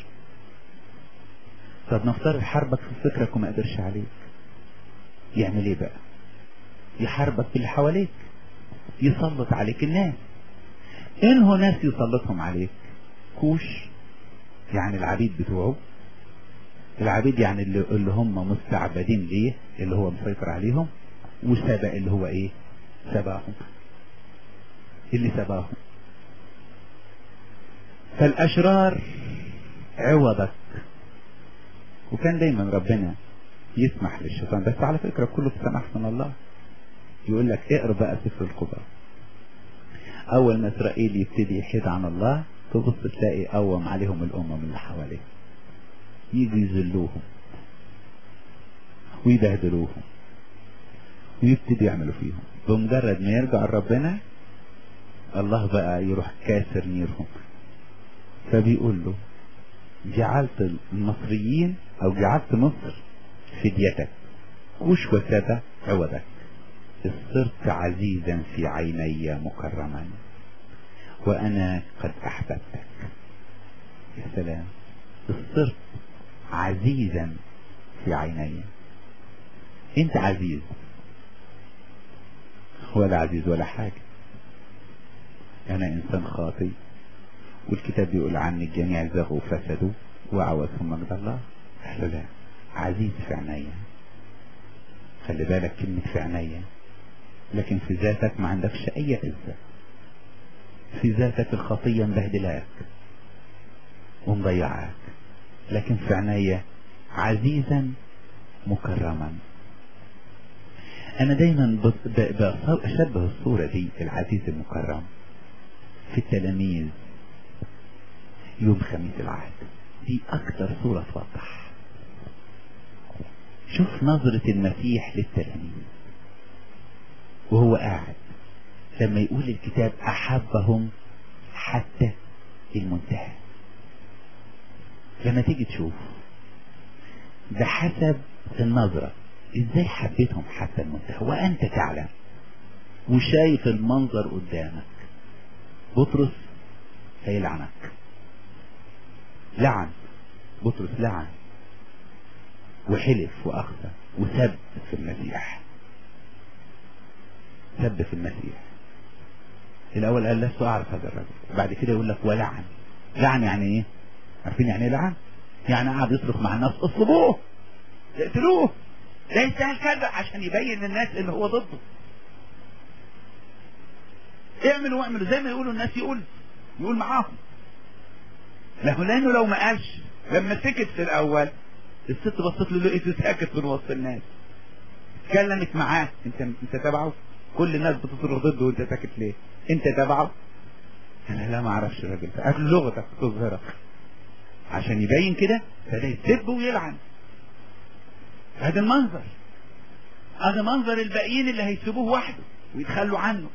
طب نفترض حاربك في فكرك وما قدرش عليك يعمل ايه بقى يحاربك باللي حواليك يسلط عليك الناس انه ناس يسلطهم عليك كوش يعني العبيد بتوعه العبيد يعني اللي, اللي هم مستعبدين ليه اللي هو مسيطر عليهم وسبق اللي هو ايه سباهم اللي سباهم فالاشرار عوضك وكان دايما ربنا يسمح للشيطان بس على فكرة كله بسمح من الله يقول لك اقرا بقى سفر القضاء اول ما اسرائيل يبتدي يحيد عن الله تبص تلاقي قوم عليهم الامم اللي حواليه يجي يذلوهم ويبهدلوهم ويبتدي يعملوا فيهم بمجرد ما يرجع ربنا الله بقى يروح كاسر نيرهم فبيقول له جعلت المصريين او جعلت مصر فديتك كوش وسادة عوضك صرت عزيزا في عيني مكرما وانا قد احببتك يا سلام صرت عزيزا في عيني انت عزيز ولا عزيز ولا حاجة انا انسان خاطئ والكتاب بيقول عني الجميع زغوا وفسدوا وعوزهم مجد الله قال له لا عزيز في عينيا خلي بالك كلمة في عينيا لكن في ذاتك ما عندكش اي عزة في ذاتك الخطية مبهدلاك ومضيعاك لكن في عينيا عزيزا مكرما انا دايما اشبه الصورة دي العزيز المكرم في التلاميذ يوم خميس العهد دي اكتر صورة توضح شوف نظرة المسيح للتلاميذ وهو قاعد لما يقول الكتاب احبهم حتى المنتهى لما تيجي تشوف بحسب النظرة ازاي حبيتهم حتى المنتهى وانت تعلم وشايف المنظر قدامك بطرس هيلعنك لعن بطرس لعن وحلف واخذ وسب في المسيح سب في المسيح الاول قال لست اعرف هذا الرجل بعد كده يقول لك ولعن لعن يعني ايه عارفين يعني ايه لعن يعني قعد يصرخ مع الناس اصلبوه اقتلوه ده يستاهل كذا عشان يبين للناس اللي هو ضده اعملوا واعملوا زي ما يقولوا الناس يقول يقول معاهم له لانه لو ما قالش لما سكت في الاول الست بصت له لقيته ساكت من وسط الناس اتكلمت معاه انت انت تبعه كل الناس بتصرخ ضده وانت ساكت ليه انت تبعه انا لا ما اعرفش الراجل ده قال لغتك تظهرك عشان يبين كده فده يسب ويلعن هذا المنظر هذا منظر الباقيين اللي هيسيبوه وحده ويتخلوا عنه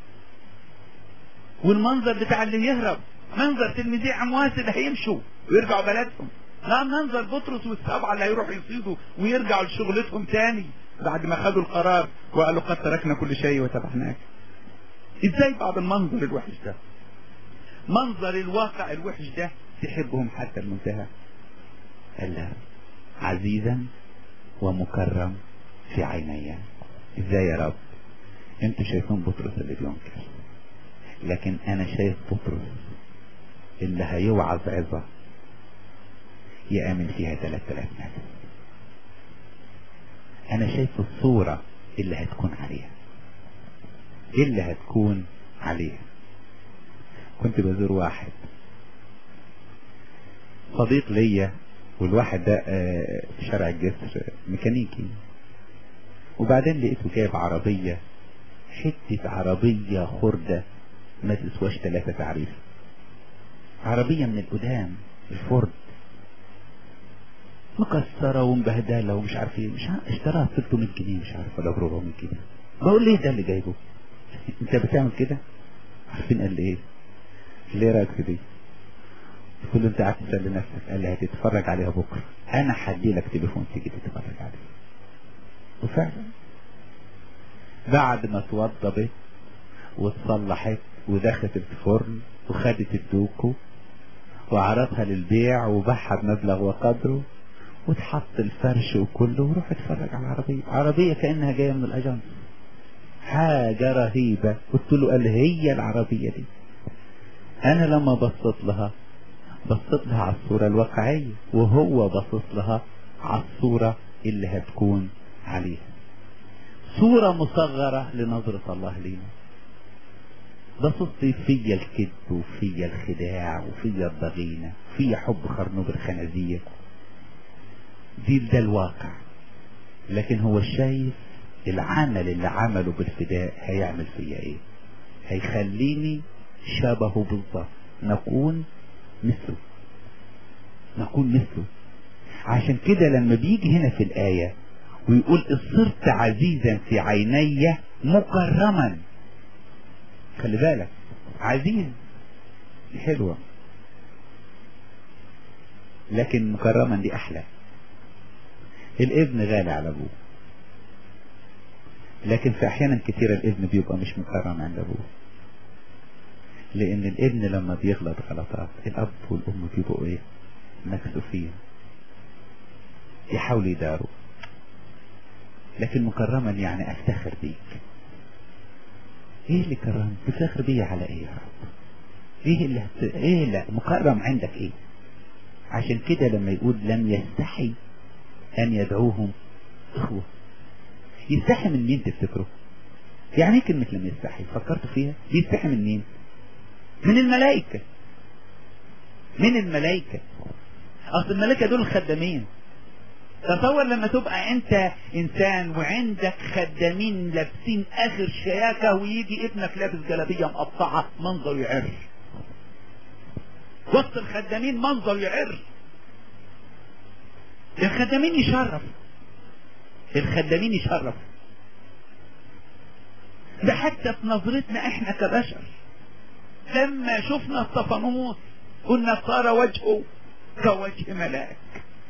والمنظر بتاع اللي يهرب منظر تلميذي امواس اللي هيمشوا ويرجعوا بلدهم لا منظر بطرس والسبعه اللي هيروحوا يصيدوا ويرجعوا لشغلتهم تاني بعد ما خدوا القرار وقالوا قد تركنا كل شيء وتبعناك ازاي بعد المنظر الوحش ده منظر الواقع الوحش ده تحبهم حتى المنتهى قال لا عزيزا ومكرم في عيني ازاي يا رب انتوا شايفين بطرس اللي بينكر لكن انا شايف بطرس اللي هيوعظ عظة يأمن فيها 3000 نفس انا شايف الصورة اللي هتكون عليها اللي هتكون عليها كنت بزور واحد صديق ليا والواحد ده في شارع الجسر ميكانيكي وبعدين لقيته جايب عربية حتة عربية خردة ما تسواش ثلاثة تعريف عربية من القدام الفورد مكسرة ومبهدلة ومش عارف ايه مش عارف اشتراها ب 300 جنيه مش عارف ولا ب 400 جنيه بقول ليه ده اللي جايبه انت بتعمل كده عارفين قال لي ايه ليه رايك في دي تقول له انت قاعد تسأل نفسك قال لي هتتفرج عليها بكره انا هدي لك تليفون تيجي تتفرج عليه وفعلا بعد ما اتوضبت واتصلحت ودخلت الفرن وخدت الدوكو وعرضها للبيع وباعها بمبلغ وقدره وتحط الفرش وكله وروح اتفرج على العربية عربية كأنها جاية من الأجانس حاجة رهيبة قلت له قال هي العربية دي أنا لما بصيت لها بصيت لها على الصورة الواقعية وهو بصيت لها على الصورة اللي هتكون عليها صورة مصغرة لنظرة الله لينا بصص فيا الكذب وفيا الخداع وفيا الضغينة وفيا حب خرنوب الخنازير دي ده الواقع لكن هو شايف العمل اللي عمله بالفداء هيعمل فيا ايه هيخليني شبهه بالظبط نكون مثله نكون مثله عشان كده لما بيجي هنا في الآية ويقول صرت عزيزا في عيني مكرما خلي بالك عزيز حلوة لكن مكرما دي احلى الابن غالي على ابوه لكن في احيانا كثيرة الابن بيبقى مش مكرم عند ابوه لان الابن لما بيغلط غلطات الاب والام بيبقوا ايه مكسوفين يحاولوا يداروا لكن مكرما يعني افتخر بيك ايه اللي كرم تفتخر بيا على ايه يا رب ايه اللي هت... ايه لا مكرم عندك ايه عشان كده لما يقول لم يستحي ان يدعوهم اخوة يستحي من مين تفتكروا يعني ايه كلمة لم يستحي فكرتوا فيها يستحي من مين من الملائكة من الملائكة اصل الملائكة دول الخدامين تصور لما تبقى انت انسان وعندك خدامين لابسين اخر شياكة ويجي ابنك لابس جلابية مقطعة منظر يعر وسط الخدامين منظر يعر الخدامين يشرف الخدامين يشرف ده حتى في نظرتنا احنا كبشر لما شفنا الصفنوس قلنا صار وجهه كوجه ملاك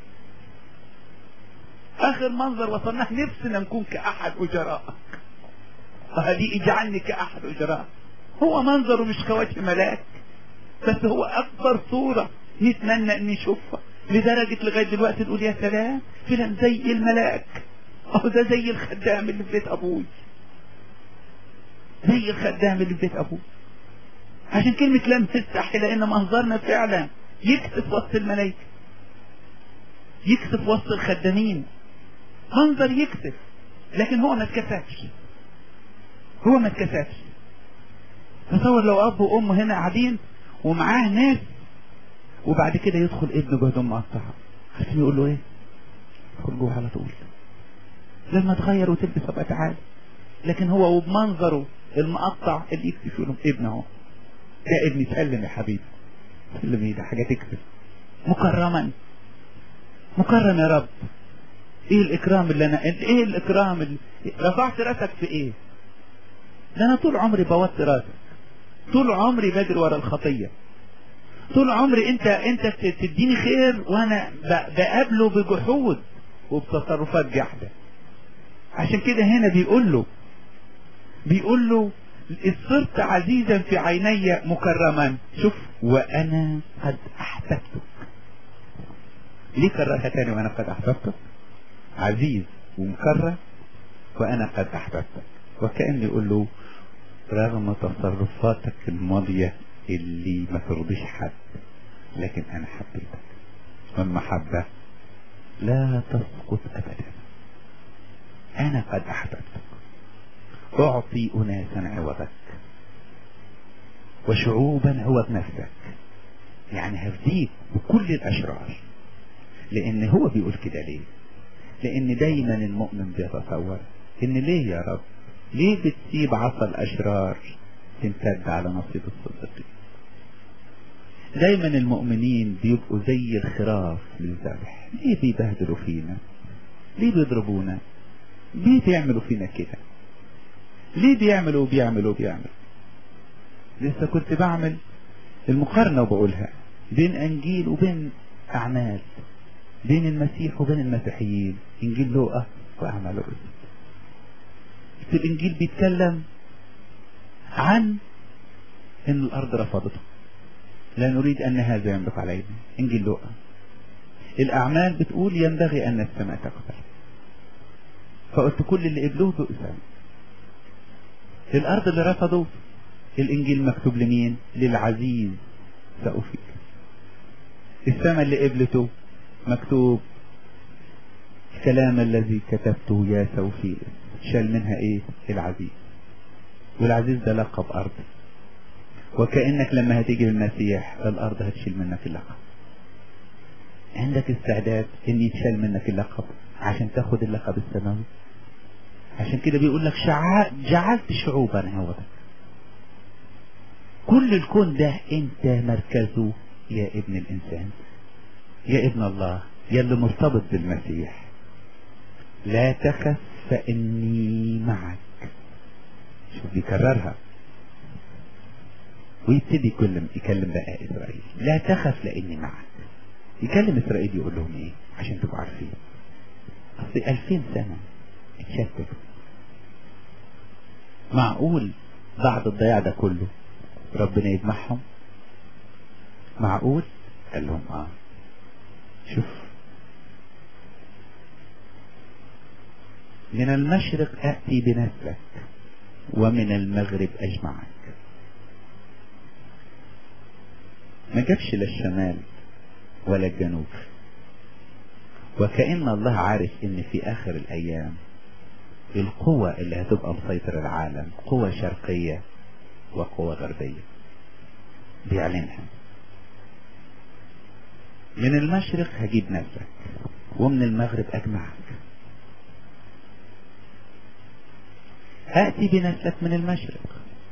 اخر منظر وصلناه نفسنا نكون كاحد اجرائك هذه اجعلني كاحد اجرائك هو منظره مش كوجه ملاك بس هو اكبر صورة نتمنى ان نشوفها لدرجة لغاية دلوقتي نقول يا سلام فلان زي الملاك اهو ده زي الخدام اللي في بيت ابوي زي الخدام اللي في بيت ابوي عشان كلمة لم تستحي لان منظرنا فعلا يكسف وسط الملائكة يكسف وسط الخدامين منظر يكسف لكن هو ما اتكسفش هو ما اتكسفش تصور لو اب وام هنا قاعدين ومعاه ناس وبعد كده يدخل ابنه بهدوم مقطعه عشان يقول له ايه ادخل جوه على طول لما تغير وتلبس ابقى تعالى لكن هو وبمنظره المقطع اللي يكتب لهم ابنه اهو ده ابني سلم يا حبيبي سلم ايه ده حاجه تكسب مكرما مكرم يا رب ايه الاكرام اللي انا ايه الاكرام اللي رفعت راسك في ايه ده انا طول عمري بوطي راسك طول عمري بجري ورا الخطية طول عمري انت انت تديني خير وانا بقابله بجحود وبتصرفات جحدة عشان كده هنا بيقول له بيقول له صرت عزيزا في عيني مكرما شوف وانا قد احببتك ليه كررها تاني وانا قد احببتك عزيز ومكرم وانا قد احببتك وكأن يقول له رغم تصرفاتك الماضية اللي ما ترضيش حد لكن انا حبيتك والمحبة لا تسقط ابدا انا قد احببتك اعطي اناسا عوضك وشعوبا عوض نفسك يعني هفديك بكل الاشرار لان هو بيقول كده ليه لان دايما المؤمن بيتصور ان ليه يا رب ليه بتسيب عصا الاشرار تمتد على نصيب الصديقين دايما المؤمنين بيبقوا زي الخراف للذبح ليه بيبهدلوا فينا ليه بيضربونا ليه بيعملوا فينا كده ليه بيعملوا وبيعملوا وبيعملوا لسه كنت بعمل المقارنة وبقولها بين انجيل وبين اعمال بين المسيح وبين المسيحيين انجيل لوقا واعمال الرسل في الانجيل بيتكلم عن ان الارض رفضته لا نريد ان هذا ينبق علينا انجيل لوقا الاعمال بتقول ينبغي ان السماء تقبل فقلت كل اللي قبلوه بئسان الارض اللي رفضوا الانجيل مكتوب لمين للعزيز سأفيك السماء اللي قبلته مكتوب الكلام الذي كتبته يا سوفيل شال منها ايه العزيز والعزيز ده لقب ارضي وكأنك لما هتيجي للمسيح الارض هتشيل منك اللقب عندك استعداد ان يتشال منك اللقب عشان تاخد اللقب السماوي عشان كده بيقول لك شع... جعلت شعوبا عوضك كل الكون ده انت مركزه يا ابن الانسان يا ابن الله يا اللي مرتبط بالمسيح لا تخف فاني معك شوف بيكررها ويبتدي يكلم يكلم بقى اسرائيل لا تخف لاني معك يكلم اسرائيل يقول لهم ايه عشان تبقوا عارفين اصل 2000 سنة اتشتتوا معقول بعد الضياع ده كله ربنا يجمعهم معقول قال لهم اه شوف من المشرق اتي بنسلك ومن المغرب اجمعك ما جابش لا الشمال ولا الجنوب وكأن الله عارف ان في اخر الايام القوة اللي هتبقى مسيطرة العالم قوة شرقية وقوة غربية بيعلنها من المشرق هجيب نفسك ومن المغرب اجمعك هأتي بنفسك من المشرق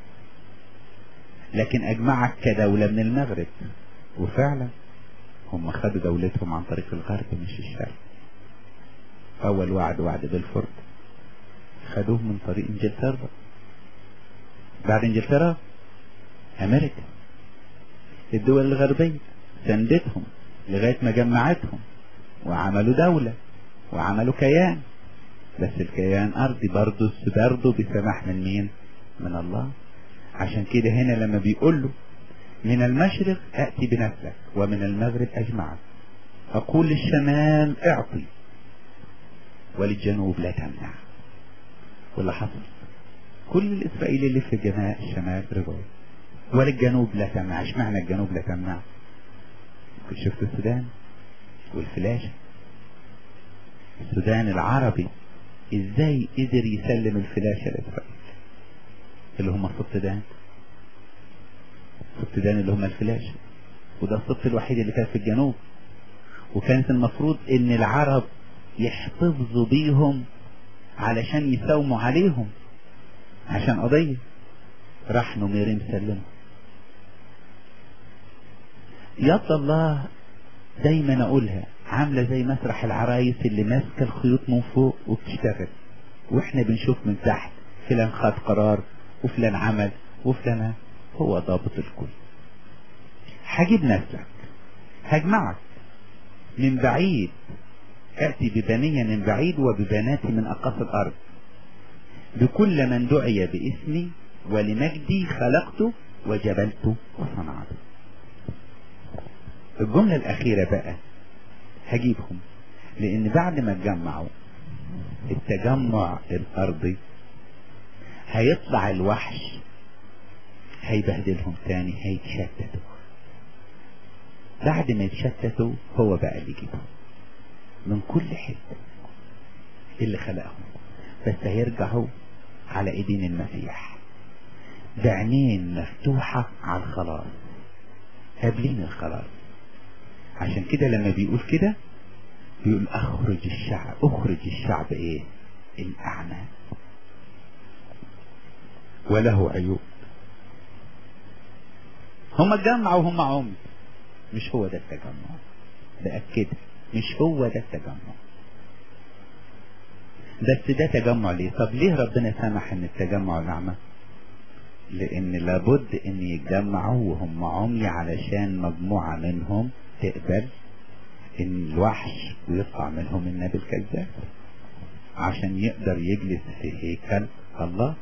لكن اجمعك كدولة من المغرب وفعلا هم خدوا دولتهم عن طريق الغرب مش الشرق اول وعد وعد بالفرد خدوه من طريق انجلترا بعد انجلترا امريكا الدول الغربية سندتهم لغاية ما جمعتهم وعملوا دولة وعملوا كيان بس الكيان ارضي برضه برضه بسماح من مين من الله عشان كده هنا لما بيقول له من المشرق اتي بنفسك ومن المغرب اجمعك اقول للشمال اعطي وللجنوب لا تمنع واللي حصل كل الاسرائيلي اللي في جماع الشمال رجعوا وللجنوب لا تمنع اشمعنى الجنوب لا تمنع شفت السودان والفلاشة السودان العربي ازاي قدر يسلم الفلاشة لاسرائيل اللي هم السودان السودان اللي هم الفلاشة وده الصف الوحيد اللي كان في الجنوب وكانت المفروض ان العرب يحتفظوا بيهم علشان يساوموا عليهم عشان قضية راح نميري مسلمه يد الله دايما اقولها عاملة زي مسرح العرايس اللي ماسكة الخيوط من فوق وبتشتغل واحنا بنشوف من تحت فلان خد قرار وفلان عمل وفلان هو ضابط الكل هجيب نفسك هجمعك من بعيد اتي ببنية من بعيد وببناتي من اقاصي الارض بكل من دعي باسمي ولمجدي خلقته وجبلته وصنعته الجملة الأخيرة بقى هجيبهم لأن بعد ما اتجمعوا التجمع الأرضي هيطلع الوحش هيبهدلهم تاني هيتشتتوا بعد ما يتشتتوا هو بقى اللي يجيبهم من كل حتة اللي خلقهم بس هيرجعوا على ايدين المسيح بعينين مفتوحة على الخلاص قابلين الخلاص عشان كده لما بيقول كده بيقول اخرج الشعب اخرج الشعب ايه الاعمى وله عيوب هم اتجمعوا وهم عمي مش هو ده التجمع بأكد مش هو ده التجمع بس ده تجمع ليه طب ليه ربنا سمح ان التجمع الاعمى لان لابد ان يتجمعوا وهم عمي علشان مجموعة منهم تقبل ان الوحش ويطلع منهم النبي الكذاب عشان يقدر يجلس في هيكل الله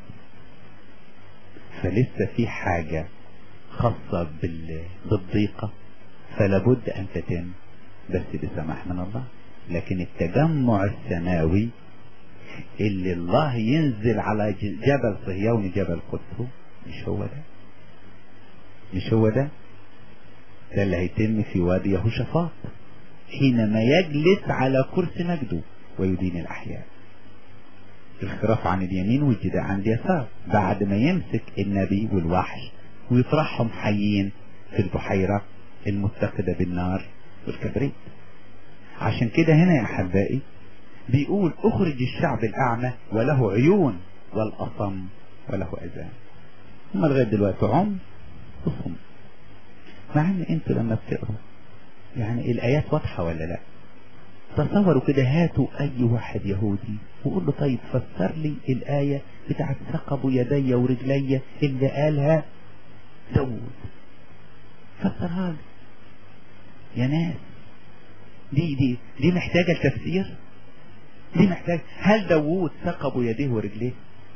فلسه في حاجة خاصة بالضيقة فلابد ان تتم بس بسماح من الله لكن التجمع السماوي اللي الله ينزل على جبل صهيون جبل قدسه مش هو ده مش هو ده ده اللي هيتم في وادي يهوشافاط حينما يجلس على كرسي مجده ويدين الأحياء الخراف عن اليمين والجداء عن اليسار بعد ما يمسك النبي والوحش ويطرحهم حيين في البحيرة المتقدة بالنار والكبريت عشان كده هنا يا أحبائي بيقول اخرج الشعب الأعمى وله عيون والأصم وله أذان هم لغاية دلوقتي عم وصم مع ان انتوا لما بتقروا يعني الايات واضحة ولا لا تصوروا كده هاتوا اي واحد يهودي وقول له طيب فسر لي الاية بتاعت ثقبوا يدي ورجلي اللي قالها داود فسرها لي يا ناس دي دي دي محتاجة التفسير دي محتاج هل داوود ثقبوا يديه ورجليه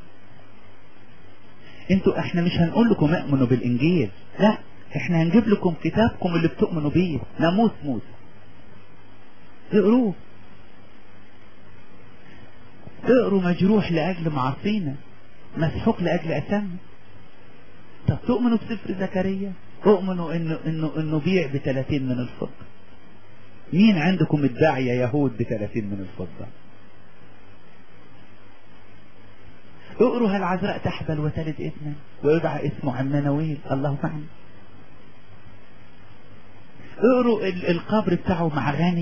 انتوا احنا مش هنقول لكم اؤمنوا بالانجيل لا احنا هنجيب لكم كتابكم اللي بتؤمنوا بيه ناموس موسى اقروه اقروا مجروح لاجل معاصينا مسحوق لاجل اثامنا طب تؤمنوا بسفر زكريا اؤمنوا انه انه انه بيع ب 30 من الفضه مين عندكم ادعي يا يهود ب 30 من الفضه اقروا هالعذراء تحبل وتلد ابنا ويدعى اسمه عمانويل الله معنا اقروا ال- القبر بتاعه مع غني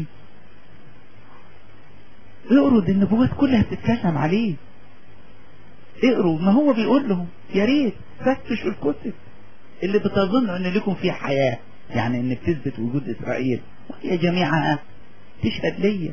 اقروا دي النبوات كلها بتتكلم عليه اقروا ما هو بيقول لهم يا ريت فتشوا الكتب اللي بتظنوا ان لكم فيها حياة يعني ان بتثبت وجود اسرائيل وهي جميعها تشهد ليا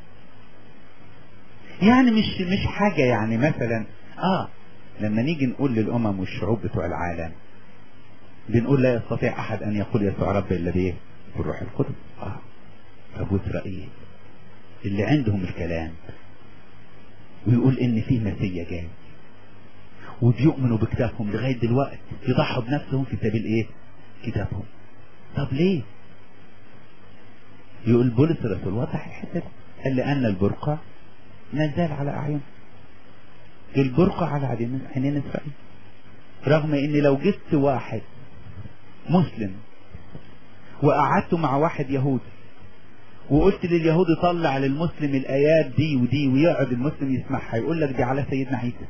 يعني مش مش حاجة يعني مثلا اه لما نيجي نقول للامم والشعوب بتوع العالم بنقول لا يستطيع احد ان يقول يسوع رب الا بايه بالروح القدس اه طب واسرائيل اللي عندهم الكلام ويقول ان في مسيا جاي وبيؤمنوا بكتابهم لغاية دلوقتي يضحوا بنفسهم في سبيل ايه كتابهم طب ليه يقول بولس الرسول وضح الحتة دي قال لأن البرقع ما زال على أعين البرقع على عينين عينين إسرائيل رغم ان لو جبت واحد مسلم وقعدته مع واحد يهودي وقلت لليهودي طلع للمسلم الآيات دي ودي ويقعد المسلم يسمعها يقول لك دي على سيدنا عيسى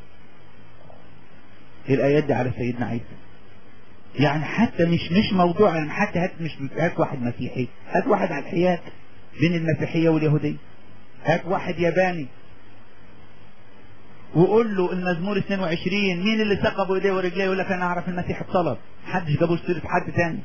الآيات دي على سيدنا عيسى يعني حتى مش مش موضوع يعني حتى هات مش هات واحد مسيحي هات واحد على الحياد بين المسيحية واليهودية هات واحد ياباني وقول له المزمور 22 مين اللي ثقبوا ايديه ورجليه يقول لك انا اعرف المسيح الطلب محدش جابوا سيره حد تاني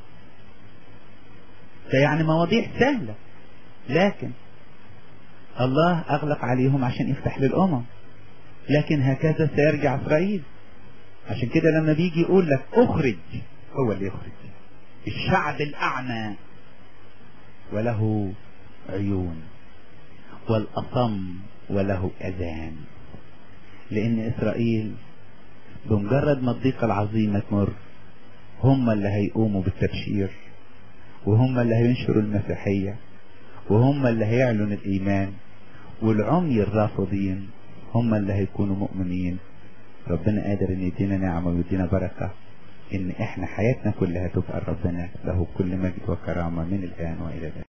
فيعني مواضيع سهلة لكن الله اغلق عليهم عشان يفتح للامم لكن هكذا سيرجع اسرائيل عشان كده لما بيجي يقول لك اخرج هو اللي يخرج الشعب الاعمى وله عيون والاصم وله اذان لان اسرائيل بمجرد ما الضيقة العظيمة تمر هم اللي هيقوموا بالتبشير وهم اللي هينشروا المسيحية وهم اللي هيعلنوا الإيمان والعمي الرافضين هم اللي هيكونوا مؤمنين ربنا قادر ان يدينا نعمة ويدينا بركة ان احنا حياتنا كلها تبقى ربنا له كل مجد وكرامة من الآن وإلى الآن